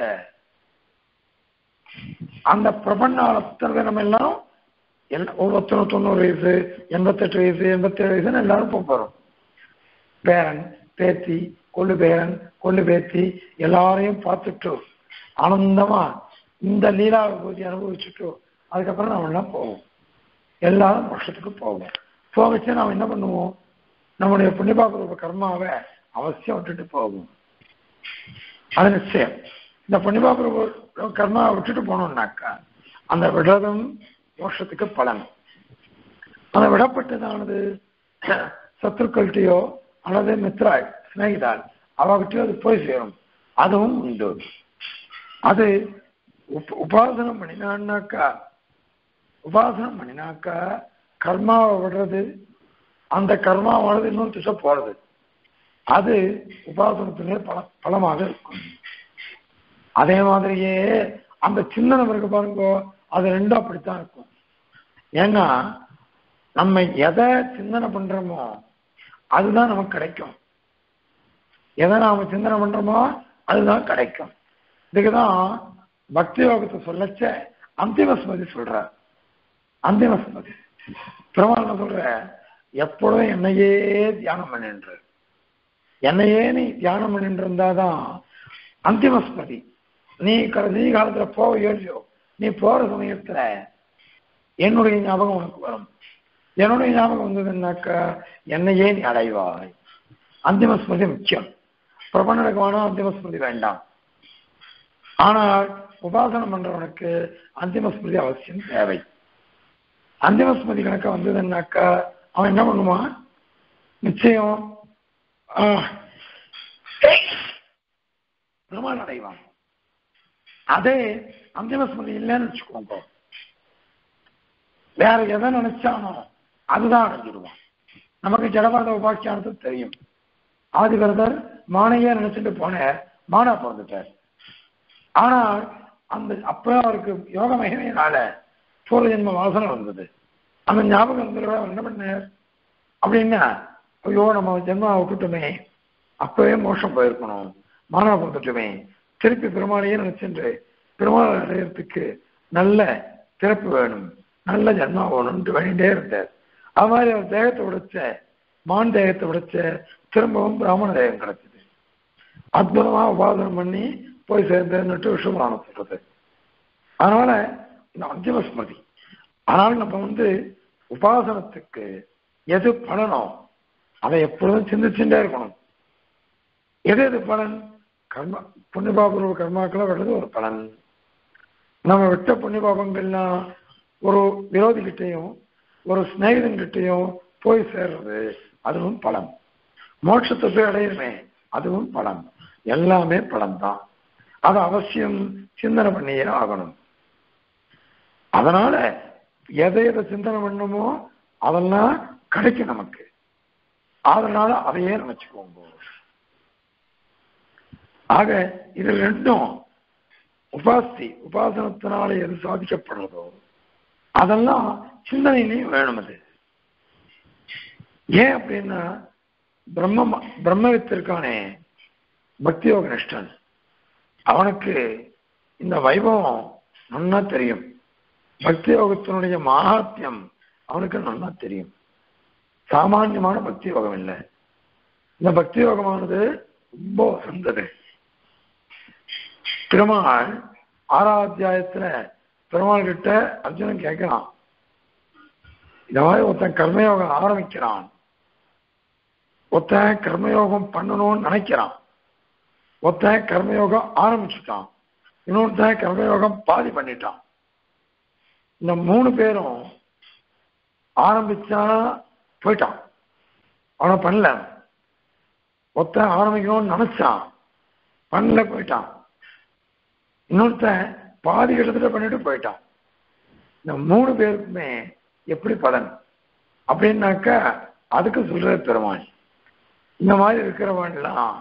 அந்த பிரபன்னால புத்தர்கள் நம்ம எல்லாரும் எல்லா- ஒவ்வொருத்தரும் தொண்ணூறு வயசு எண்பத்தெட்டு வயசு எண்பத்தேழு வயசுன்னு எல்லாரும் போக போறோம் பேரன் பேத்தி கொள்ளு பேரன் கொள்ளு பேத்தி எல்லாரையும் பார்த்துட்டு ஆனந்தமா இந்த லீலா விபூதி அனுபவிச்சுட்டு அதுக்கப்புறம் நம்ம எல்லாம் போவோம் எல்லாரும் வருஷத்துக்கு போவோம் போகச்சு நாம் என்ன பண்ணுவோம் நம்முடைய புண்ணியபாபரூப கர்மாவை அவசியம் விட்டுட்டு போவோம் அது நிச்சயம் இந்த புண்ணியபாபரூப கர்மாவை விட்டுட்டு போனோம்னாக்கா அந்த விடுறதும் மோட்சத்துக்கு பலன் அந்த விடப்பட்டதானது சத்துருக்கள்கிட்டயோ அல்லது மித்ராய் சிநேகிதாள் அவகிட்டயோ அது போய் சேரும் அதுவும் உண்டு அது உப் உபாசனம் பண்ணினான்னாக்கா உபாசனம் பண்ணினாக்கா கர்மாவை விடுறது அந்த கர்மாவானது இன்னொரு திசை போறது அது உபாசனத்திலே பல பலமாக இருக்கும் அதே மாதிரியே அந்த சின்னனம் இருக்கு பாருங்க அது ரெண்டும் அப்படித்தான் இருக்கும் ஏன்னா நம்ம எதை சிந்தனை பண்றோமோ அதுதான் நமக்கு கிடைக்கும் எதை நாம சிந்தனை பண்றோமோ அதுதான் கிடைக்கும் இதுக்குதான் பக்தி யோகத்தை சொல்லச்ச அந்திம ஸ்மதி சொல்ற அந்திம ஸ்மதி பெருமாள் என்ன சொல்ற எப்பொழுதும் என்னையே தியானம் பண்ணின்று என்னையே நீ தியானம் பண்ணிட்டு இருந்தாதான் அந்திம ஸ்மதி நீ கடைசி காலத்துல போக யோசிச்சோ நீ போற சமயத்துல என்னுடைய ஞாபகம் உனக்கு வரும் என்னுடைய ஞாபகம் வந்ததுன்னாக்கா என்னையே நீ அடைவாய் அந்திம ஸ்மிருதி முக்கியம் பிரபணனுக்கு வேணா அந்திம ஸ்மிருதி வேண்டாம் ஆனால் உபாசனம் பண்றவனுக்கு அந்திம ஸ்மிருதி அவசியம் தேவை அந்திம ஸ்மிருதி கணக்க வந்ததுன்னாக்கா அவன் என்ன பண்ணுவான் நிச்சயம் ஆஹ், பெருமாள் அடைவான் அதே அந்திம ஸ்மிருதி இல்லைன்னு வச்சுக்கோங்க வேற எதை நினைச்சானோ அதுதான் அடைஞ்சிடுவான் நமக்கு ஜடபாத உபாக்கியானது தெரியும் ஆதிபரதர் மானையே நினைச்சிட்டு போனார் மானா பிறந்துட்டார் ஆனால் அந்த அப்ப அவருக்கு யோக மகிமையினால பூர்வ ஜென்ம வாசனை வந்தது அந்த ஞாபகம் இருந்ததோட அவர் என்ன பண்ணார் அப்படின்னா ஐயோ நம்ம ஜென்மா விட்டுட்டோமே அப்பவே மோஷம் போயிருக்கணும் மானா பிறந்துட்டுமே திருப்பி பெருமாளையே நினைச்சுட்டு பெருமாள் அடையறதுக்கு நல்ல பிறப்பு வேணும் நல்ல ஜென்மா வேணும்னு வேண்டிட்டே இருந்தார் அது மாதிரி அவர் தேகத்தை உடைச்ச மான் தேகத்தை உடைச்ச திரும்பவும் பிராமண தேகம் கிடைச்சது அற்புதமா உபாதனம் பண்ணி போய் சேர்ந்தேன்னுட்டு விஷுபராணம் சொல்றது அதனால இந்த அந்திம ஸ்மிருதி ஆனால் நம்ம வந்து உபாசனத்துக்கு எது பலனோ அதை எப்பொழுதும் சிந்திச்சுட்டே இருக்கணும் எது எது பலன் கர்ம புண்ணியபாபூர்வ கர்மாக்களை விடுறது ஒரு பலன் நம்ம விட்ட புண்ணியபாபங்கள்லாம் ஒரு விரோதி கிட்டையும் ஒரு சிநேகிதன் கிட்டையும் போய் சேர்றது அதுவும் பலன் மோட்சத்தை போய் அடையிறமே அதுவும் பலன் எல்லாமே பலன் தான் அது அவசியம் சிந்தனை பண்ணியே ஆகணும் அதனால எதை எதை சிந்தனை பண்ணணுமோ அதெல்லாம் கிடைக்கும் நமக்கு அதனால அதையே நினைச்சுக்கோங்க ஆக இது ரெண்டும் உபாஸ்தி உபாசனத்தினால எது சாதிக்கப்படுறதோ அதெல்லாம் சிந்தனையிலையும் வேணும் அது ஏன் அப்படின்னா பிரம்ம பிரம்மவித்திற்கானே பக்தி யோக நிஷ்டன் அவனுக்கு இந்த வைபவம் நன்னா தெரியும் பக்தி யோகத்தினுடைய மகாத்மியம் அவனுக்கு நன்னா தெரியும் சாமான்யமான பக்தி யோகம் இல்லை இந்த பக்தி யோகமானது ரொம்ப வசந்தது பெருமாள் ஆறாம் அத்தியாயத்துல பெருமாள் கிட்ட அர்ஜுனன் கேட்கிறான் இந்த மாதிரி ஒருத்தன் கர்மயோகம் ஆரம்பிக்கிறான் ஒருத்தன் கர்மயோகம் பண்ணணும்னு நினைக்கிறான் ஒருத்தன் கர்மயோகம் ஆரம்பிச்சுட்டான் இன்னொருத்தன் கர்மயோகம் பாதி பண்ணிட்டான் இந்த மூணு பேரும் ஆரம்பிச்சா போயிட்டான் அவனை பண்ணல ஒருத்தன் ஆரம்பிக்கணும்னு நினைச்சான் பண்ணல போயிட்டான் இன்னொருத்தன் பாதி கிட்டத்தட்ட பண்ணிட்டு போயிட்டான் இந்த மூணு பேருக்குமே எப்படி பலன் அப்படின்னாக்கா அதுக்கு சொல்ற பெருமாள் இந்த மாதிரி இருக்கிறவன்லாம்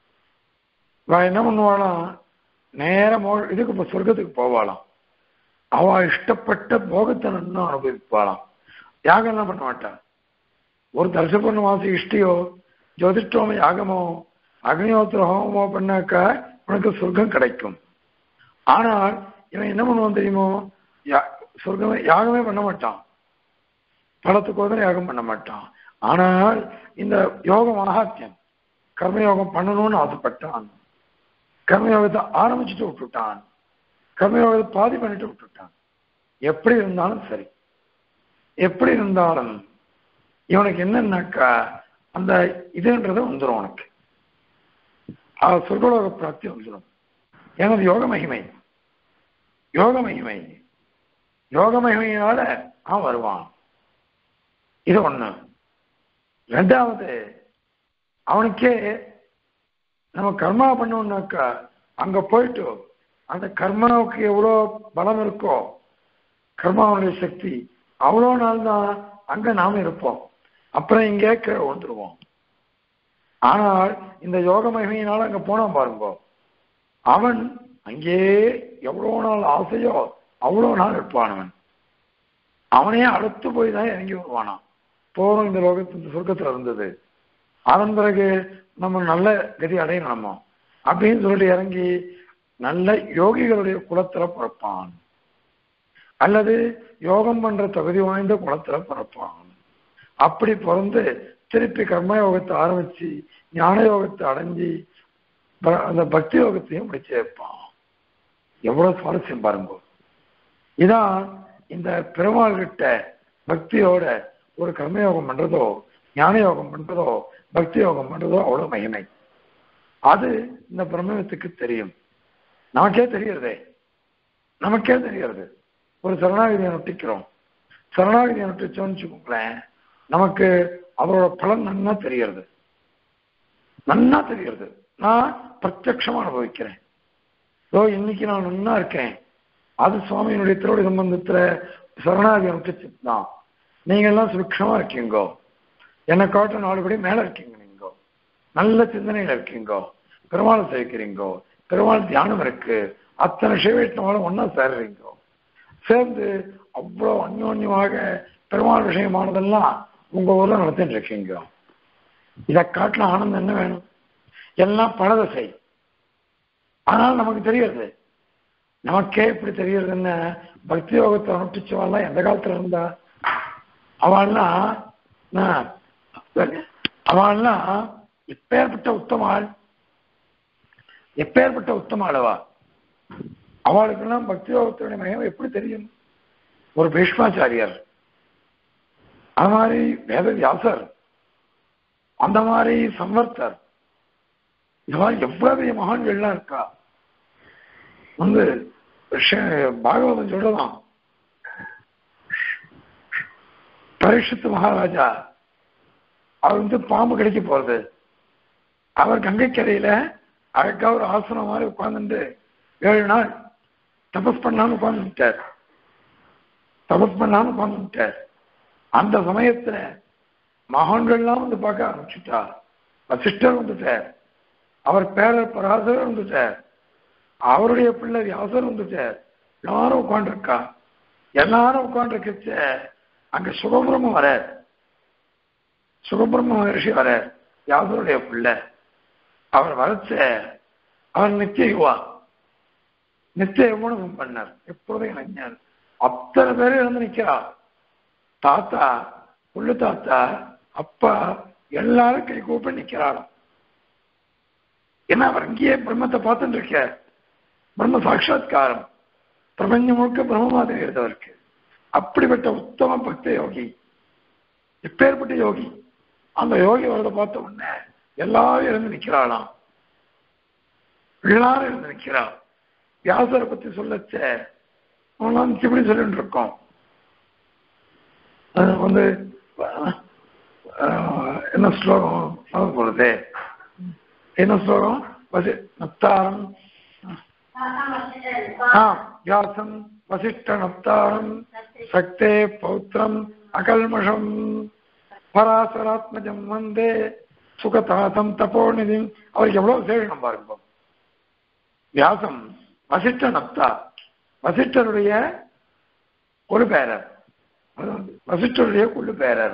இவன் என்ன பண்ணுவாளாம் நேரம் இதுக்கு இப்போ சொர்க்கத்துக்கு போவாளாம் அவ இஷ்டப்பட்ட போகத்தை நன்னா அனுபவிப்பாளாம் யாகம் என்ன பண்ண மாட்டான் ஒரு தரிசபூர்ண மாச இஷ்டியோ ஜோதிஷ்டோம யாகமோ அக்னிஹோத்திர ஹோமமோ பண்ணாக்கா உனக்கு சொர்க்கம் கிடைக்கும் ஆனால் இவன் என்ன பண்ணுவான் தெரியுமோ சொர்க்கமே யாகமே பண்ண மாட்டான் பலத்துக்கோதர யாகம் பண்ண மாட்டான் ஆனால் இந்த யோக மகாத்தியம் கர்மயோகம் பண்ணணும்னு ஆசைப்பட்டான் கர்மயோகத்தை ஆரம்பிச்சுட்டு விட்டுட்டான் கர்மயோகத்தை பாதி பண்ணிட்டு விட்டுட்டான் எப்படி இருந்தாலும் சரி எப்படி இருந்தாலும் இவனுக்கு என்னன்னாக்கா அந்த இதுன்றது வந்துடும் உனக்கு சொர்க்கலோக பிராப்தி வந்துடும் எனது யோக மகிமை யோக மகிமை யோக மகிமையினால அவன் வருவான் இது ஒண்ணு ரெண்டாவது அவனுக்கே நம்ம கர்மா பண்ணோம்னாக்கா அங்க போயிட்டு அந்த கர்மாவுக்கு எவ்வளோ பலம் இருக்கோ கர்மாவுடைய சக்தி அவ்வளோ நாள் தான் அங்க நாம இருப்போம் அப்புறம் இங்கே கீழே வந்துருவோம் ஆனால் இந்த யோக மகிமையினால அங்க போனான் பாருங்க அவன் அங்கே எவ்வளோ நாள் ஆசையோ அவ்வளோ நாள் இருப்பான் அவன் அவனே அடுத்து போய் தான் இறங்கி வருவானான் போறோம் இந்த லோகத்து இந்த சொர்க்கத்துல இருந்தது அதன் பிறகு நம்ம நல்ல கதி அடையணும் நம்ம அப்படின்னு சொல்லிட்டு இறங்கி நல்ல யோகிகளுடைய குலத்துல பிறப்பான் அல்லது யோகம் பண்ற தகுதி வாய்ந்த குலத்துல பிறப்பான் அப்படி பிறந்து திருப்பி கர்ம யோகத்தை ஆரம்பிச்சு ஞான யோகத்தை அடைஞ்சி அந்த பக்தி யோகத்தையும் முடிச்சு வைப்பான் எவ்வளவு சுவாரஸ்யம் பாருங்க இதான் இந்த பெருமாள் கிட்ட பக்தியோட ஒரு கர்மயோகம் பண்றதோ ஞான யோகம் பண்றதோ பக்தி யோகம் பண்றதோ அவ்வளவு மகிமை அது இந்த பிரம்மத்துக்கு தெரியும் நமக்கே தெரியறதே நமக்கே தெரியறது ஒரு சரணாகதியை நொட்டிக்கிறோம் சரணாகதியை நொட்டிச்சோன்னு வச்சுக்கோங்களேன் நமக்கு அவரோட பலன் நன்னா தெரியறது நன்னா தெரியறது நான் பிரத்யட்சமா அனுபவிக்கிறேன் ஓ இன்னைக்கு நான் நன்னா இருக்கேன் அது சுவாமியினுடைய திருவடி சம்பந்தத்துல சரணாகதி நொட்டிச்சு தான் நீங்க எல்லாம் சுருட்சமா இருக்கீங்கோ என்னை காட்டும் நாலு படி மேல இருக்கீங்க நீங்க நல்ல சிந்தனையில இருக்கீங்கோ பெருமாள் சேர்க்கிறீங்கோ பெருமாள் தியானம் இருக்கு அத்தனை சிவவைஷ்ணவாலும் ஒன்னா சேர்றீங்கோ சேர்ந்து அவ்வளோ அந்யோன்யமாக பெருமாள் விஷயமானதெல்லாம் உங்க ஊர்ல நடத்திட்டு இருக்கீங்க இதை காட்டின ஆனந்தம் என்ன வேணும் எல்லாம் பலதசை ஆனால் நமக்கு தெரியுது நமக்கே இப்படி தெரியுறதுன்னு பக்தி யோகத்தை அனுப்பிச்சவாள்லாம் எந்த காலத்துல இருந்தா அவள்லாம் நான் அவள்லாம் எப்பேற்பட்ட உத்தமாள் எப்பேற்பட்ட உத்தமாளவா அவளுக்கெல்லாம் பக்தி யோகத்தினுடைய மயம் எப்படி தெரியும் ஒரு பீஷ்மாச்சாரியர் அது மாதிரி வேத வியாசர் அந்த மாதிரி சம்வர்த்தர் இந்த மாதிரி எவ்வளவு மகான்கள்லாம் இருக்கா வந்து ஷே- பாகவதம் சொல்லலாம் பரிஷத்து மகாராஜா அவர் வந்து பாம்பு கிடைக்க போறது அவர் கங்கைக்கரையில அழகா ஒரு ஆசனம் மாதிரி உட்கார்ந்துட்டு ஏழு நாள் தபஸ் பண்ணாம உட்கார்ந்துட்டார் தபஸ் பண்ணாம உட்கார்ந்துட்டார் அந்த சமயத்துல மகான்கள்லாம் வந்து பார்க்க ஆரம்பிச்சுட்டா வசிஷ்டர் வந்துட்டார் அவர் பேரர் பராசரர் வந்துட்டார் அவருடைய பிள்ளை வியாசர் வந்துட்டார் எல்லாரும் உட்காந்துருக்கா எல்லாரும் உட்காந்துருக்கச்ச அங்க சுகபிரமம் வர சுகபிரம்ம மகர்ஷி வர வியாசருடைய பிள்ளை அவர் வரைச்ச அவர் நித்திய யுவா நித்திய யுவனம் பண்ணார் எப்பொழுதும் இளைஞர் அத்தனை பேரும் இருந்து நிக்கிறா தாத்தா புள்ளு தாத்தா அப்பா எல்லாரும் கை கூப்பி நிக்கிறாளாம் ஏன்னா அவர் இங்கேயே பிரம்மத்தை பார்த்துட்டு இருக்க பிரம்ம சாட்சா்காரம் பிரபஞ்சம் முழுக்க பிரம்ம மாதிரி இருந்தவருக்கு அப்படிப்பட்ட உத்தம பக்த யோகி எப்பேற்பட்ட யோகி அந்த யோகி வரதை பார்த்த உடனே எல்லாரும் இருந்து நிக்கிறாளாம் எல்லாரும் இருந்து நிக்கிறா வியாசரை பத்தி சொல்லச்ச அவங்களாம் இப்படி சொல்லிட்டு இருக்கோம் அது வந்து அஹ், என்ன ஸ்லோகம் அது போடுது என்ன ஸ்லோகம் வசி நப்தாரம் ஆ வியாசம் வசிஷ்ட நப்தாரம் சக்தே பௌத்திரம் அகல்மஷம் பராசராத்மஜம் வந்தே சுகதாசம் தபோநிதிம் அவருக்கு எவ்வளவு சேஷனம் பாருங்க வியாசம் வசிஷ்ட நப்தா வசிஷ்டருடைய ஒரு பேரர் அது வந்து வசிஷ்டருடைய குழு பேரர்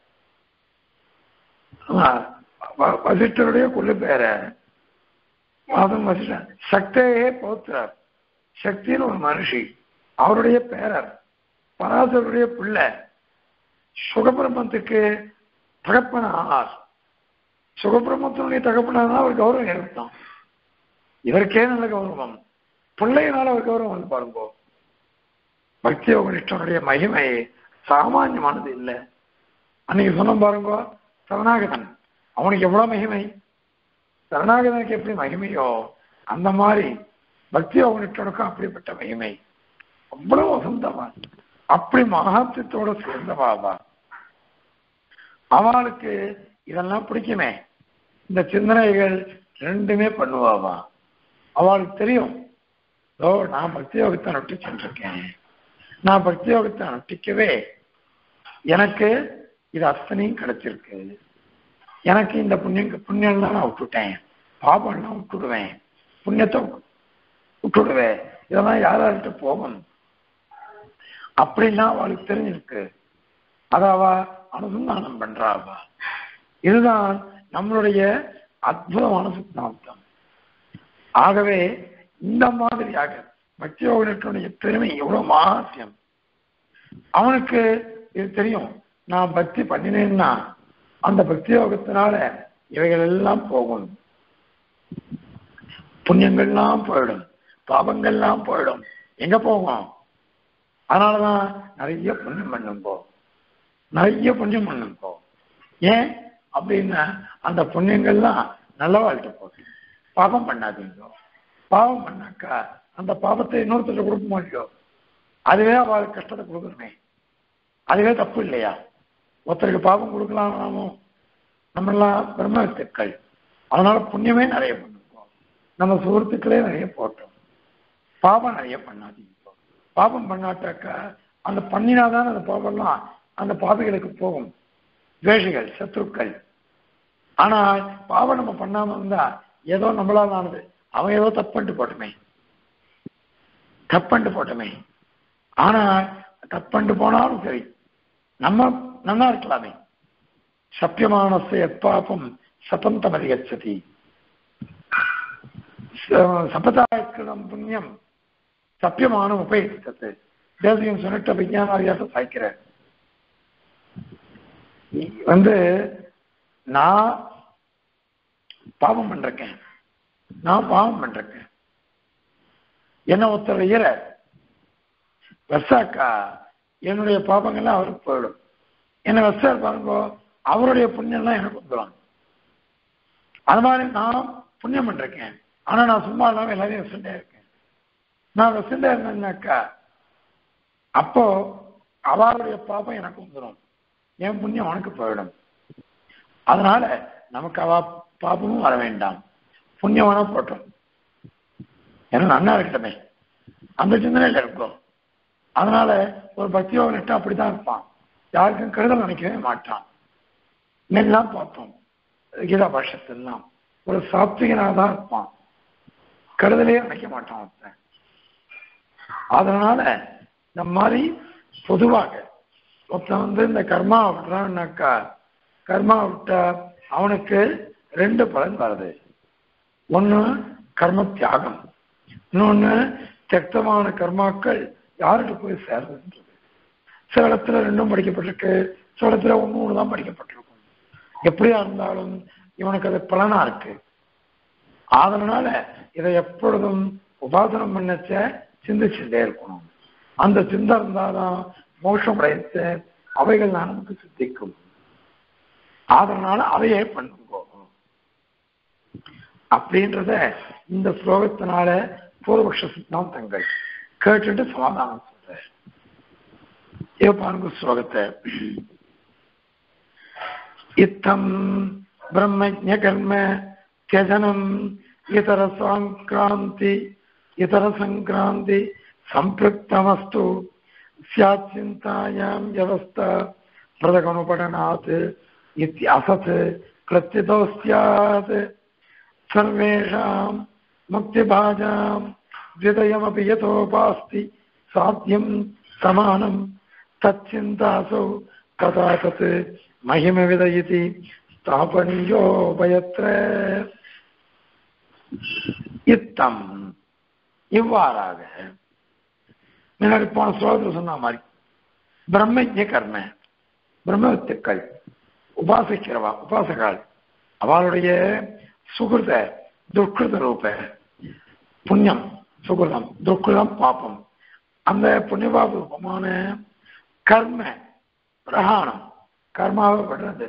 ஆமா, வ- வசிஷ்டருடைய குழு பேரர் அதுவும் வசிஷ்டன் சக்தியே பௌத்திரர் சக்தின்னு ஒரு மனுஷி அவருடைய பேரர் பராசருடைய பிள்ளை சுகபிரம்மத்துக்கு தகப்பன ஆனார் சுகபிரம்மத்தினுடைய தகப்பனார் அவர் கௌரவம் ஏற்பட்டான் இவருக்கே நல்ல கௌரவம் பிள்ளையினால அவர் கௌரவம் வந்து பாருங்க பக்தி யோகனிஷ்டனுடைய மகிமை சாமானியமானது இல்லை அன்னைக்கு சொன்ன பாருங்க சரணாகதன் அவனுக்கு எவ்வளவு மகிமை சரணாகதனுக்கு எப்படி மகிமையோ அந்த மாதிரி பக்தி யோகனிஷ்டனுக்கும் அப்படிப்பட்ட மகிமை அவ்வளவு வசந்தவா அப்படி மகாத்தியத்தோட சேர்ந்தவாவா அவளுக்கு இதெல்லாம் பிடிக்குமே இந்த சிந்தனைகள் ரெண்டுமே பண்ணுவாவா அவளுக்கு தெரியும் ஓ நான் பக்தி யோகத்தை நொட்டிச்சுட்டு இருக்கேன் நான் பக்தி யோகத்தை நொட்டிக்கவே எனக்கு இது அத்தனையும் கிடைச்சிருக்கு எனக்கு இந்த புண்ணியம் புண்ணியம்லாம் நான் விட்டுட்டேன் பாபம்லாம் விட்டுடுவேன் புண்ணியத்தை விட்டுடுவேன் இதெல்லாம் யார்கிட்ட போகும் அப்படிலாம் அவளுக்கு தெரிஞ்சிருக்கு அதை அவ அனுசந்தானம் பண்றா அவ இதுதான் நம்மளுடைய அற்புதமான சித்தாந்தம் ஆகவே இந்த மாதிரியாக பக்தி யோகனுடைய பெருமை எவ்வளவு மகாத்தியம் அவனுக்கு இது தெரியும் நான் பக்தி பண்ணினேன்னா அந்த பக்தி யோகத்தினால இவைகள் எல்லாம் போகும் புண்ணியங்கள்லாம் போயிடும் பாவங்கள்லாம் போயிடும் எங்க போகும் அதனாலதான் நிறைய புண்ணியம் பண்ணுங்கோ நிறைய புண்ணியம் பண்ணுங்கோ ஏன் அப்படின்னா அந்த புண்ணியங்கள்லாம் நல்ல வாழ்க்கை போகுது பாவம் பண்ணாதீங்க பாவம் பண்ணாக்கா அந்த பாவத்தை இன்னொருத்தர் கொடுக்க மாட்டோம் அதுவே அவளுக்கு கஷ்டத்தை கொடுக்கணுமே அதுவே தப்பு இல்லையா ஒருத்தருக்கு பாவம் கொடுக்கலாம் நாமும் நம்மெல்லாம் பிரம்மத்துக்கள் அதனால புண்ணியமே நிறைய பண்ணுவோம் நம்ம சுகத்துக்களே நிறைய போட்டோம் பாவம் நிறைய பண்ணாதீங்க பாவம் பண்ணாட்டாக்கா அந்த பண்ணினாதான் அந்த பாவம்லாம் அந்த பாவிகளுக்கு போகும் துவேஷிகள் சத்ருக்கள் ஆனால் பாவம் நம்ம பண்ணாம இருந்தா ஏதோ நம்மளால ஆனது அவன் ஏதோ தப்புன்ட்டு போட்டுமே தப்புன்ட்டு போட்டுமே ஆனா தப்புன்ட்டு போனாலும் சரி நம்ம நல்லா இருக்கலாமே சத்தியமானச எப்பாப்பம் சபந்தம் அதிகச்சதி சபதாக்கிரம் புண்ணியம் சத்தியமான உபயோகித்தது தேசியம் சொன்னிட்ட விஞ்ஞானாரியாச சாய்க்கிறார் வந்து நான் பாவம் பண்றேன் நான் பாவம் பண்றேன் என்ன ஒருத்தர் இயற வெசாக்கா என்னுடைய பாவங்கள்லாம் அவருக்கு போயிடும் என்ன வெசார் பாருங்க அவருடைய புண்ணியம்லாம் எனக்கு வந்துடும் அது மாதிரி நான் புண்ணியம் பண்றேன் ஆனா நான் சும்மா இல்லாம எல்லாரையும் வெசுண்டே இருக்கேன் நான் வெசுண்டே இருந்தேன்னாக்கா அப்போ அவருடைய பாப்பம் எனக்கு வந்துடும் என் புண்ணியம் அவனுக்கு போயிடும் அதனால நமக்கு அவ பாப்பமும் வர வேண்டாம் புண்ணியம் வேணா போட்டோம் ஏன்னா நன்னா இருக்கட்டமே அந்த சிந்தனையில் இருக்கும் அதனால ஒரு பக்தியோக நட்டு அப்படிதான் இருப்பான் யாருக்கும் கெடுதல் நினைக்கவே மாட்டான் நெல்லாம் பார்த்தோம் கீதா பாஷத்தெல்லாம் ஒரு சாத்விகனாக தான் இருப்பான் கெடுதலே நினைக்க மாட்டான் ஒருத்தன் அதனால இந்த மாதிரி பொதுவாக ஒருத்தன் வந்து இந்த கர்மா விட்டுறான்னாக்கா கர்மா விட்டா அவனுக்கு ரெண்டு பலன் வருது ஒன்று கர்ம தியாகம் இன்னொன்று தியக்தமான கர்மாக்கள் யாருக்கு போய் சேர்றதுன்றது சில இடத்துல ரெண்டும் படிக்கப்பட்டிருக்கு சில இடத்துல ஒன்று ஒன்று தான் படிக்கப்பட்டிருக்கும் எப்படியா இருந்தாலும் இவனுக்கு அது பலனா இருக்கு அதனால இதை எப்பொழுதும் உபாசனம் பண்ணச்ச சிந்திச்சுட்டே இருக்கணும் அந்த சிந்தை இருந்தாதான் மோஷம் அடைத்து அவைகள் நான் நமக்கு சித்திக்கும் அதனால அதையே பண்ணுங்க அப்படின்றத இந்த ஸ்லோகத்தினால பூர்வபக்ஷ சித்தாந்தங்கள் கேட்டுட்டு சமாதானம் சொல்ற ஏ பாருங்க ஸ்லோகத்தை இத்தம் பிரம்மஜ கர்ம தியஜனம் இதர சங்கிராந்தி இதர சங்கிராந்தி சம்பிருக்தமஸ்து ஸ்யாத் சிந்தாயாம் வியவஸ்தா பிரதகனுபடனாத் இத்தியசத் கிளத்திதோ ஸ்யாத் सर्वेषां मुक्तिभाजां द्वितयमपि यतोपास्ति साध्यं समानं तच्चिन्तासौ तथा तत् महिमविद इति स्थापनीयोपयत्र இத்தம் இவ்வாறாக முன்னாடி போன ஸ்லோகத்தில் சொன்ன மாதிரி பிரம்மஜ கர்ம பிரம்மத்துக்கள் உபாசிக்கிறவா உபாசகால் அவளுடைய சுகிருத துஷ்கிருத ரூப புண்ணியம் சுகிருதம் துஷ்கிருதம் பாப்பம் அந்த புண்ணியபாப ரூபமான கர்ம பிரகாணம் கர்மாவை படுறது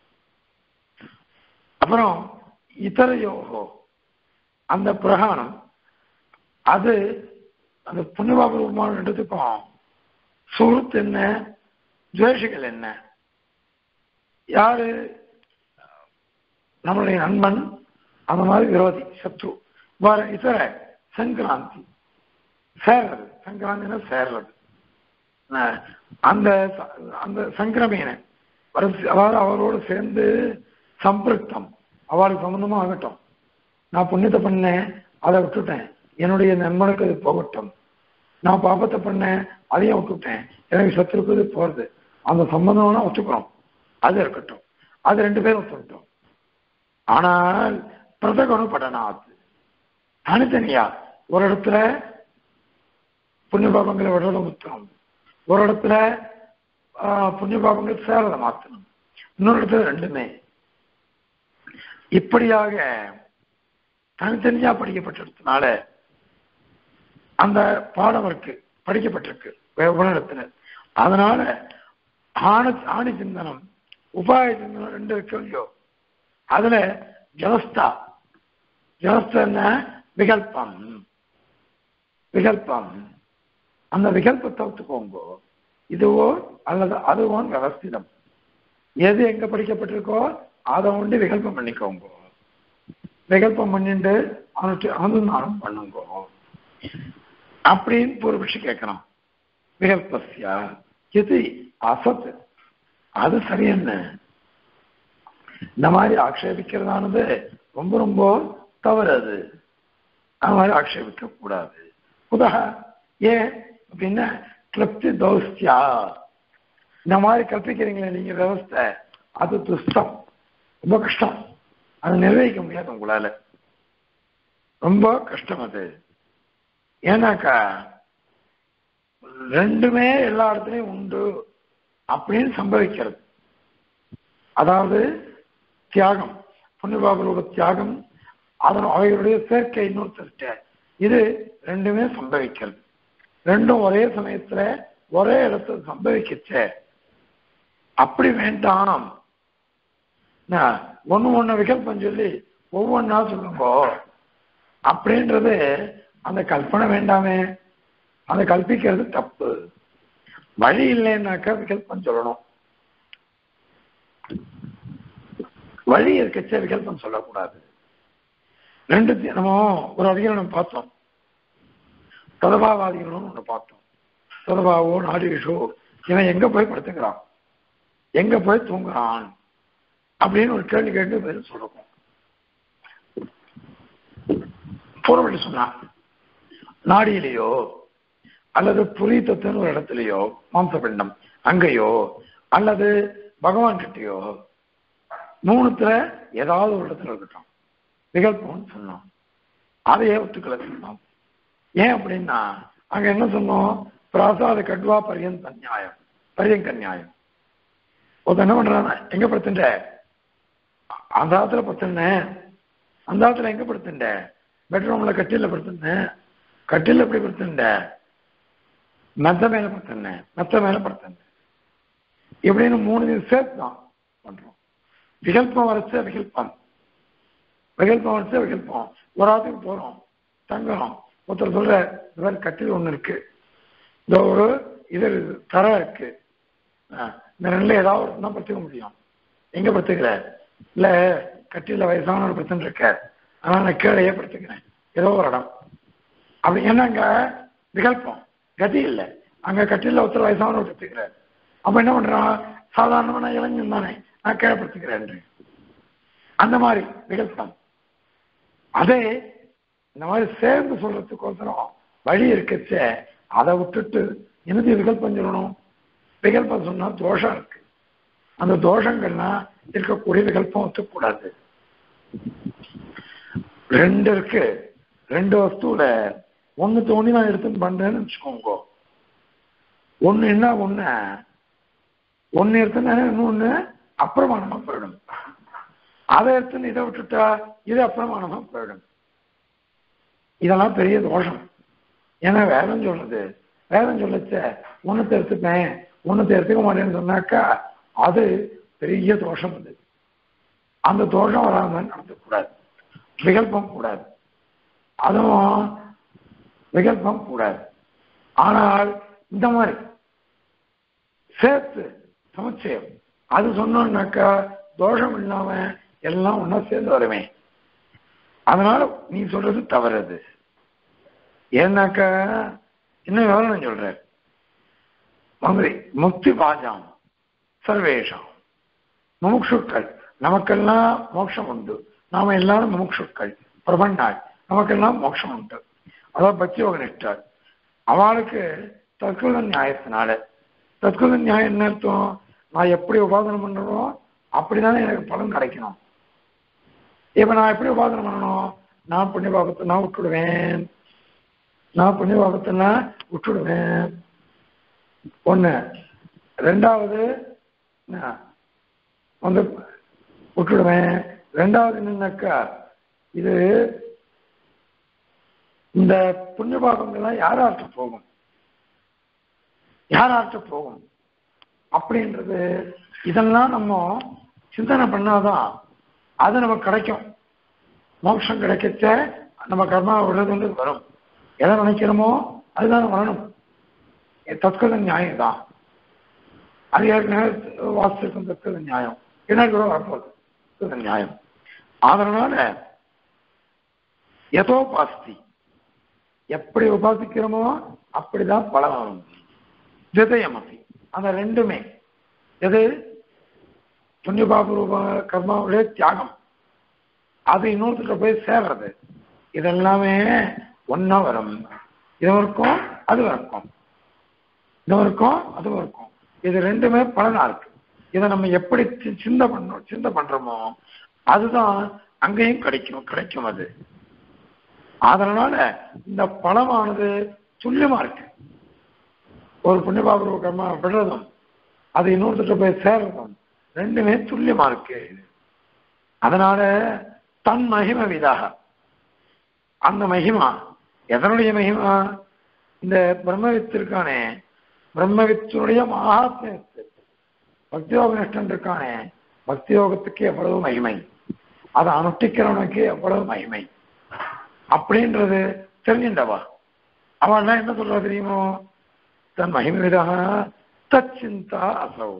அப்புறம் இதர யோகோ அந்த பிரகாணம் அது அந்த புண்ணியபாப ரூபமான ரெண்டுத்துக்கும் சுகృத் என்ன துவேஷிகள் என்ன யாரு நம்மளுடைய நண்பன் அந்த மாதிரி விரோதி சத்ரு வர இதர சங்கராந்தி சேர்றது சங்கராந்தினா சேர்றது அந்த அந்த சங்கிரமீன அதாவது அவரோடு சேர்ந்து சம்பிருத்தம் அவளுக்கு சம்பந்தமா ஆகட்டும் நான் புண்ணியத்தை பண்ணேன் அதை விட்டுட்டேன் என்னுடைய நண்பனுக்கு அது போகட்டும் நான் பாப்பத்தை பண்ணேன் அதையும் விட்டுட்டேன் எனக்கு சத்துருக்கு இது போறது அந்த சம்பந்தம்னா ஒத்துக்கிறோம் அது இருக்கட்டும் அது ரெண்டு பேரும் ஒத்துக்கிட்டோம் ஆனால் பிரதகனு படனாத் தனித்தனியா ஒரு இடத்துல புண்ணிய பாபங்களை விடுறத முத்தணும் ஒரு இடத்துல புண்ணிய பாபங்கள் சேரத மாத்தணும் இன்னொரு இடத்துல ரெண்டுமே இப்படியாக தனித்தனியா படிக்கப்பட்டிருக்கனால அந்த பாடம் இருக்கு படிக்கப்பட்டிருக்கு உலகத்துல அதனால ஆணி ஆணி சிந்தனம் உபாய சிந்தனம் ரெண்டு இருக்கு இல்லையோ அதுல வியவஸ்தா வியவஸ்தா என்ன விகல்பம் விகல்பம் அந்த விகல்பத்தை ஒத்துக்கோங்க இதுவோ அல்லது அதுவோ வியவஸ்திதம் எது எங்க படிக்கப்பட்டிருக்கோ அதை ஒன்று விகல்பம் பண்ணிக்கோங்க விகல்பம் பண்ணிட்டு அவனுக்கு அனுதானம் பண்ணுங்க அப்படின்னு பூர்வபட்சி கேட்கணும் விகல்பஸ்யா இது அசத்து அது சரி என்ன இந்த மாதிரி ஆக்ஷேபிக்கிறதானது ரொம்ப ரொம்ப தவறு அது அது மாதிரி ஆக்ஷேபிக்க கூடாது புதக ஏன் அப்படின்னா கிளப்தி தௌஸ்தியா இந்த மாதிரி கற்பிக்கிறீங்களே நீங்க விவஸ்தை அது துஷ்டம் ரொம்ப கஷ்டம் அது நிர்வகிக்க முடியாது உங்களால ரொம்ப கஷ்டம் அது ஏன்னாக்கா ரெண்டுமே எல்லா இடத்துலையும் உண்டு அப்படின்னு சம்பவிக்கிறது அதாவது தியாகம் புண்ணியபாபரோட தியாகம் அதன் அவைகளுடைய சேர்க்கை இன்னொருத்தர்கிட்ட இது ரெண்டுமே சம்பவிக்கிறது ரெண்டும் ஒரே சமயத்துல ஒரே இடத்துல சம்பவிக்கச்சே அப்படி வேண்டாம் ஒண்ணு ஒண்ணு விகல்பம் சொல்லி ஒவ்வொன்றா சொல்லுங்க அப்படின்றது அந்த கல்பனை வேண்டாமே அந்த கல்பிக்கிறது தப்பு வழி இல்லைன்னாக்கா விகல்பம் சொல்லணும் வழி இருக்கச்சே விகல்பம் சொல்லக்கூடாது ரெண்டு நம்ம ஒரு அதிகாரம் பார்த்தோம் சதபாவாதிகளும் ஒன்று பார்த்தோம் சதபாவோ நாடிஷோ இவன் எங்க போய் படுத்துக்கிறான் எங்க போய் தூங்குறான் அப்படின்னு ஒரு கேள்வி கேட்டு பதில் சொல்லுவோம் பூர்வப்படி சொன்னான் நாடியிலேயோ அல்லது புரீத்தத்தின் ஒரு இடத்துலையோ மாம்சபிண்டம் அங்கேயோ அல்லது பகவான் கிட்டயோ மூணுத்துல ஏதாவது ஒரு இடத்துல இருக்கட்டும் விகல்பம்னு சொன்னோம் அதையே ஒத்துக்கல சொன்னோம் ஏன் அப்படின்னா அங்க என்ன சொன்னோம் பிராசாத கட்வா பரியந்த நியாயம் பரியங்க நியாயம் ஒருத்தன் என்ன பண்றான் எங்க படுத்துட்ட அந்த ஆத்துல படுத்துனேன் அந்த ஆத்துல எங்க படுத்துட்ட பெட்ரூம்ல கட்டில படுத்துனேன் கட்டில எப்படி படுத்துட்ட மெத்த மேல படுத்துனேன் மெத்த மேல படுத்துனேன் இப்படின்னு மூணு சேர்த்து தான் பண்றோம் விகல்பம் வரைச்ச விகல்பம் விகல்பம் வரைச்ச விகல்பம் ஒரு ஆத்துக்கு போறோம் தங்குறோம் ஒருத்தர் சொல்ற இந்த மாதிரி கட்டில் ஒண்ணு இருக்கு இந்த ஒரு இது தர இருக்கு இந்த ரெண்டுல ஏதாவது ஒரு தான் படுத்துக்க முடியும் எங்க படுத்துக்கிற இல்ல கட்டில வயசான ஒரு பிரச்சனை இருக்க அதனால நான் கீழேயே படுத்துக்கிறேன் ஏதோ ஒரு இடம் அப்படி என்னங்க விகல்பம் கதி இல்லை அங்க கட்டில ஒருத்தர் வயசான படுத்துக்கிறார் அப்ப என்ன பண்றான் சாதாரணமான இளைஞன் தானே நான் கீழே படுத்துக்கிறேன் அந்த மாதிரி விகல்பம் அதே இந்த மாதிரி சேர்ந்து சொல்றதுக்கோசரம் வழி இருக்கச்சே அதை விட்டுட்டு இறுதி விகல்பம் சொல்லணும் விகல்பம் சொன்னா தோஷம் இருக்கு அந்த தோஷங்கள்லாம் இருக்கக்கூடிய விகல்பம் ஒத்துக்கூடாது ரெண்டு இருக்கு ரெண்டு வஸ்துல ஒண்ணு தோண்டி நான் எடுத்து பண்றேன்னு வச்சுக்கோங்க ஒண்ணு என்ன ஒண்ணு ஒண்ணு எடுத்துனா இன்னொன்னு அப்பிரமாணமா போயிடும் அதை எடுத்துன்னு இதை விட்டுட்டா இது அப்பிரமாணமா போயிடும் இதெல்லாம் பெரிய தோஷம் ஏன்னா வேதம் சொல்றது வேதம் சொல்லச்ச ஒன்னத்தை எடுத்துப்பேன் ஒன்னத்தை எடுத்துக்க மாட்டேன்னு சொன்னாக்கா அது பெரிய தோஷம் அது அந்த தோஷம் வராம நடத்தக்கூடாது விகல்பம் கூடாது அதுவும் விகல்பம் கூடாது ஆனால் இந்த மாதிரி சேர்த்து சமுச்சயம் அது சொன்னோம்னாக்கா தோஷம் இல்லாம எல்லாம் ஒன்னா சேர்ந்து வருவேன் அதனால நீ சொல்றது தவறது ஏன்னாக்கா இன்னும் விவரணம் சொல்ற மந்திரி முக்தி பாஜாம் சர்வேஷாம் முமுட்சுக்கள் நமக்கெல்லாம் மோட்சம் உண்டு நாம எல்லாரும் முமுட்சுக்கள் பிரபன்னாள் நமக்கெல்லாம் மோட்சம் உண்டு அதாவது பக்தியோக நிஷ்டாள் அவளுக்கு தற்கொலை நியாயத்தினால தற்கொலை நியாயம் என்ன அர்த்தம் நான் எப்படி உபாதனை பண்றனோ அப்படிதானே எனக்கு பலன் கிடைக்கணும் இப்ப நான் எப்படி உபாதனை பண்ணணும் நான் புண்ணிய பாபத்தை நான் விட்டுடுவேன் நான் புண்ணிய பாபத்தை விட்டுடுவேன் ஒண்ணு ரெண்டாவது நான் வந்து விட்டுடுவேன் ரெண்டாவது என்னன்னாக்கா இது இந்த புண்ணிய பாபங்கள்லாம் யாராற்ற போகும் யாராற்ற போகும் அப்படின்றது இதெல்லாம் நம்ம சிந்தனை பண்ணாதான் அது நமக்கு கிடைக்கும் மோட்சம் கிடைக்கச்ச நம்ம கர்மா விடுறது வந்து வரும் எதை நினைக்கிறோமோ அதுதான் வரணும் தற்கொலை நியாயம் தான் அது ஏற்கனவே வாஸ்துக்கும் தற்கொலை நியாயம் என்ன கூட வரப்போகுது தற்கொலை நியாயம் அதனால எதோ பாஸ்தி எப்படி உபாசிக்கிறோமோ அப்படிதான் பலம் வரும் விதயமதி அந்த ரெண்டுமே எது புண்ணியபாபரூப கர்மாவுடைய தியாகம் அது இன்னொருத்திட்ட போய் சேர்றது இதெல்லாமே ஒன்னா வரும் இது இருக்கும் அது இருக்கும் இது இருக்கும் அது இருக்கும் இது ரெண்டுமே பலனா இருக்கு இதை நம்ம எப்படி சி- சிந்தை பண்ணோம் சிந்தை பண்றோமோ அதுதான் அங்கேயும் கிடைக்கும் கிடைக்கும் அது அதனால இந்த பலமானது துல்லியமா இருக்கு ஒரு புண்ணியபாபுர கர்மா விடுறதும் அது இன்னொருத்திட்ட போய் சேர்றதும் ரெண்டுமே துல்லியமா இருக்கு அதனால தன் மகிமை விதாக அந்த மகிமா எதனுடைய மகிமா இந்த பிரம்மவித்திற்கானே பிரம்மவித்தினுடைய மகாத்மியத்து பக்தியோக நிஷ்டன் இருக்கானே பக்தி யோகத்துக்கு எவ்வளவு மகிமை அதை அனுஷ்டிக்கிறவனுக்கு எவ்வளவு மகிமை அப்படின்றது தெரிஞ்சின்றவா அவன் என்ன சொல்றா தெரியுமோ தன் மகிமை விதாக தச்சிந்தா அசௌ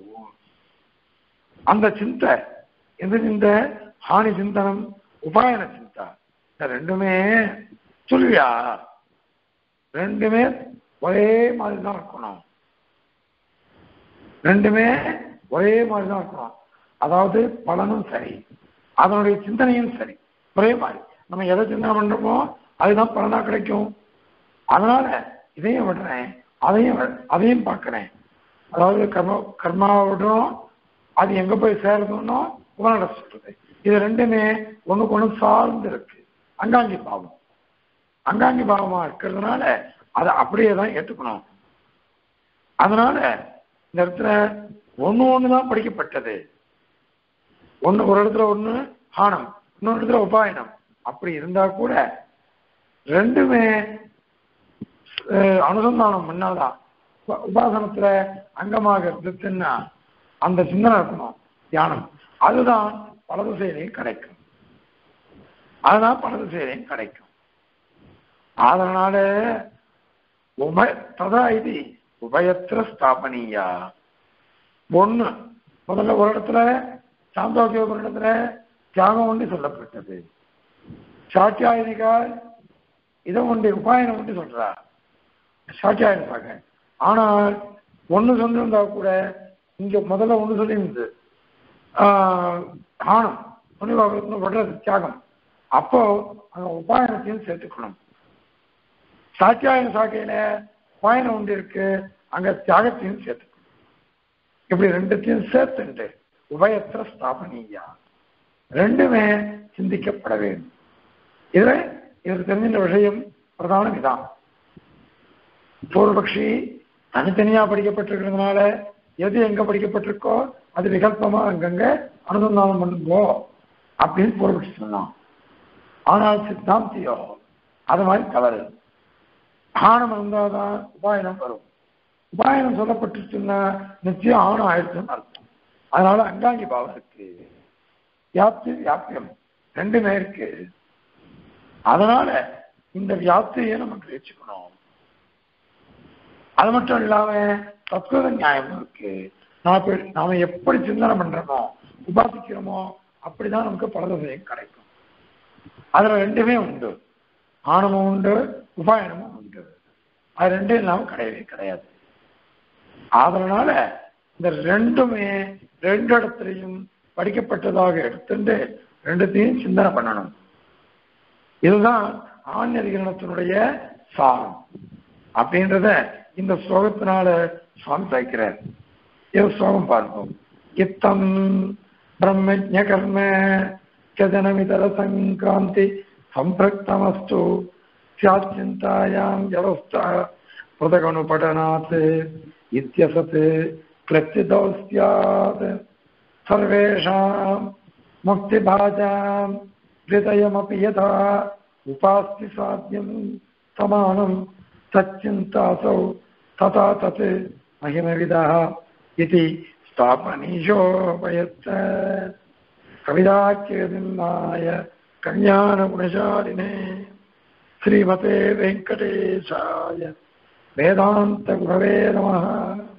அந்த சிந்தை எந்த சிந்தை ஹானி சிந்தனம் உபாயன சிந்தா இந்த ரெண்டுமே சொல்வியா ரெண்டுமே ஒரே மாதிரி தான் இருக்கணும் ரெண்டுமே ஒரே மாதிரி தான் இருக்கணும் அதாவது பலனும் சரி அதனுடைய சிந்தனையும் சரி ஒரே மாதிரி நம்ம எதை சிந்தனை பண்றோமோ அதுதான் பலனா கிடைக்கும் அதனால இதையும் விடுறேன் அதையும் வி- அதையும் பார்க்கிறேன் அதாவது கர்ம கர்மாவை விடுறோம் அது எங்க போய் சேரணும்னோ உபநட சொல்றது இது ரெண்டுமே ஒண்ணுக்கு ஒண்ணு சார்ந்து இருக்கு அங்காங்கி பாவம் அங்காங்கி பாவமா இருக்கிறதுனால அதை அப்படியே தான் ஏற்றுக்கணும் அதனால இந்த இடத்துல ஒண்ணு ஒண்ணுதான் படிக்கப்பட்டது ஒண்ணு ஒரு இடத்துல ஒண்ணு ஹானம் இன்னொரு இடத்துல உபாயனம் அப்படி இருந்தா கூட ரெண்டுமே அஹ், அனுசந்தானம் பண்ணாதான் உப- உபாசனத்துல அங்கமாக இருந்துச்சுன்னா அந்த சிந்தனை இருக்கணும் தியானம் அதுதான் பல திசையிலையும் கிடைக்கும் அதுதான் பல திசையிலையும் கிடைக்கும் அதனால உப ததா இது உபயத்திர ஸ்தாபனியா ஒண்ணு முதல்ல ஒரு இடத்துல சாந்தோக்கிய ஒரு இடத்துல தியாகம் ஒன்று சொல்லப்பட்டது சாட்டியாயனிகால் இதை ஒன்று உபாயனம் ஒன்று சொல்றா சாட்டியாயனிக்காக ஆனால் ஒண்ணு சொல்லியிருந்தா கூட இங்க முதல்ல ஒண்ணு சொல்லியிருந்து ஆஹ், ஆணம் துணிவாக விடுறது தியாகம் அப்போ அந்த உபாயனத்தையும் சேர்த்துக்கணும் சாத்தியாயன சாக்கையில உபாயனம் ஒன்று இருக்கு அங்க தியாகத்தையும் சேர்த்துக்கணும் இப்படி ரெண்டுத்தையும் சேர்த்துண்டு உபயத்திர ஸ்தாபனியா ரெண்டுமே சிந்திக்கப்பட வேண்டும் இதுல இதற்கு தெரிஞ்சின்ற விஷயம் பிரதானம் இதான் பூர்வபக்ஷி தனித்தனியா படிக்கப்பட்டிருக்கிறதுனால எது எங்க படிக்கப்பட்டிருக்கோ அது விகல்பமா அங்கங்க அனுசந்தானம் பண்ணுங்கோ அப்படின்னு பூர்வபக்ஷி சொன்னான் ஆனால் சித்தாந்தியோ அது மாதிரி தவறு ஆணம் இருந்தாதான் உபாயனம் வரும் உபாயனம் சொல்லப்பட்டுச்சுன்னா நிச்சயம் ஆணம் ஆயிடுச்சுன்னு அர்த்தம் அதனால அங்காங்கி பாவம் இருக்கு வியாப்தி வியாபியம் ரெண்டுமே இருக்கு அதனால இந்த வியாப்தியை நம்ம கிரகிச்சுக்கணும் அது மட்டும் இல்லாம தத்துவ நியாயம் இருக்கு நாம இப்ப- நாம எப்படி சிந்தனை பண்றோமோ உபாசிக்கிறோமோ அப்படிதான் நமக்கு பலதசையும் கிடைக்கும் அதுல ரெண்டுமே உண்டு ஆணமும் உண்டு உபாயனமும் உண்டு அது ரெண்டும் இல்லாம கிடையவே கிடையாது அதனால இந்த ரெண்டுமே ரெண்டு இடத்துலையும் படிக்கப்பட்டதாக எடுத்துட்டு ரெண்டுத்தையும் சிந்தனை பண்ணணும் இதுதான் ஆன்மீகத்தினுடைய சாரம் அப்படின்றத இந்த ஸ்லோகத்தினால சுவாமி சாய்க்கிறார் இது ஸ்லோகம் பார்ப்போம் இத்தம் பிரம்மஜ கர்ம சதனமிதர சங்கிராந்தி சம்பிரக்தமஸ்து சியாச்சிந்தாயாம் வியவஸ்தா பதகணுபடனாத் இத்தியசத் கிளச்சிதோ ஸ்யாத் सर्वेषां मुक्तिभाजां हृदयमपि यथा उपास्ति साध्यं समानं तच्चिन्तासौ तथा तत् महिमविदः इति स्थापनीशोपयत् कविदाख्यनिन्नाय कल्याणगुणशालिने श्रीमते वेङ्कटेशाय वेदान्तगुरवे नमः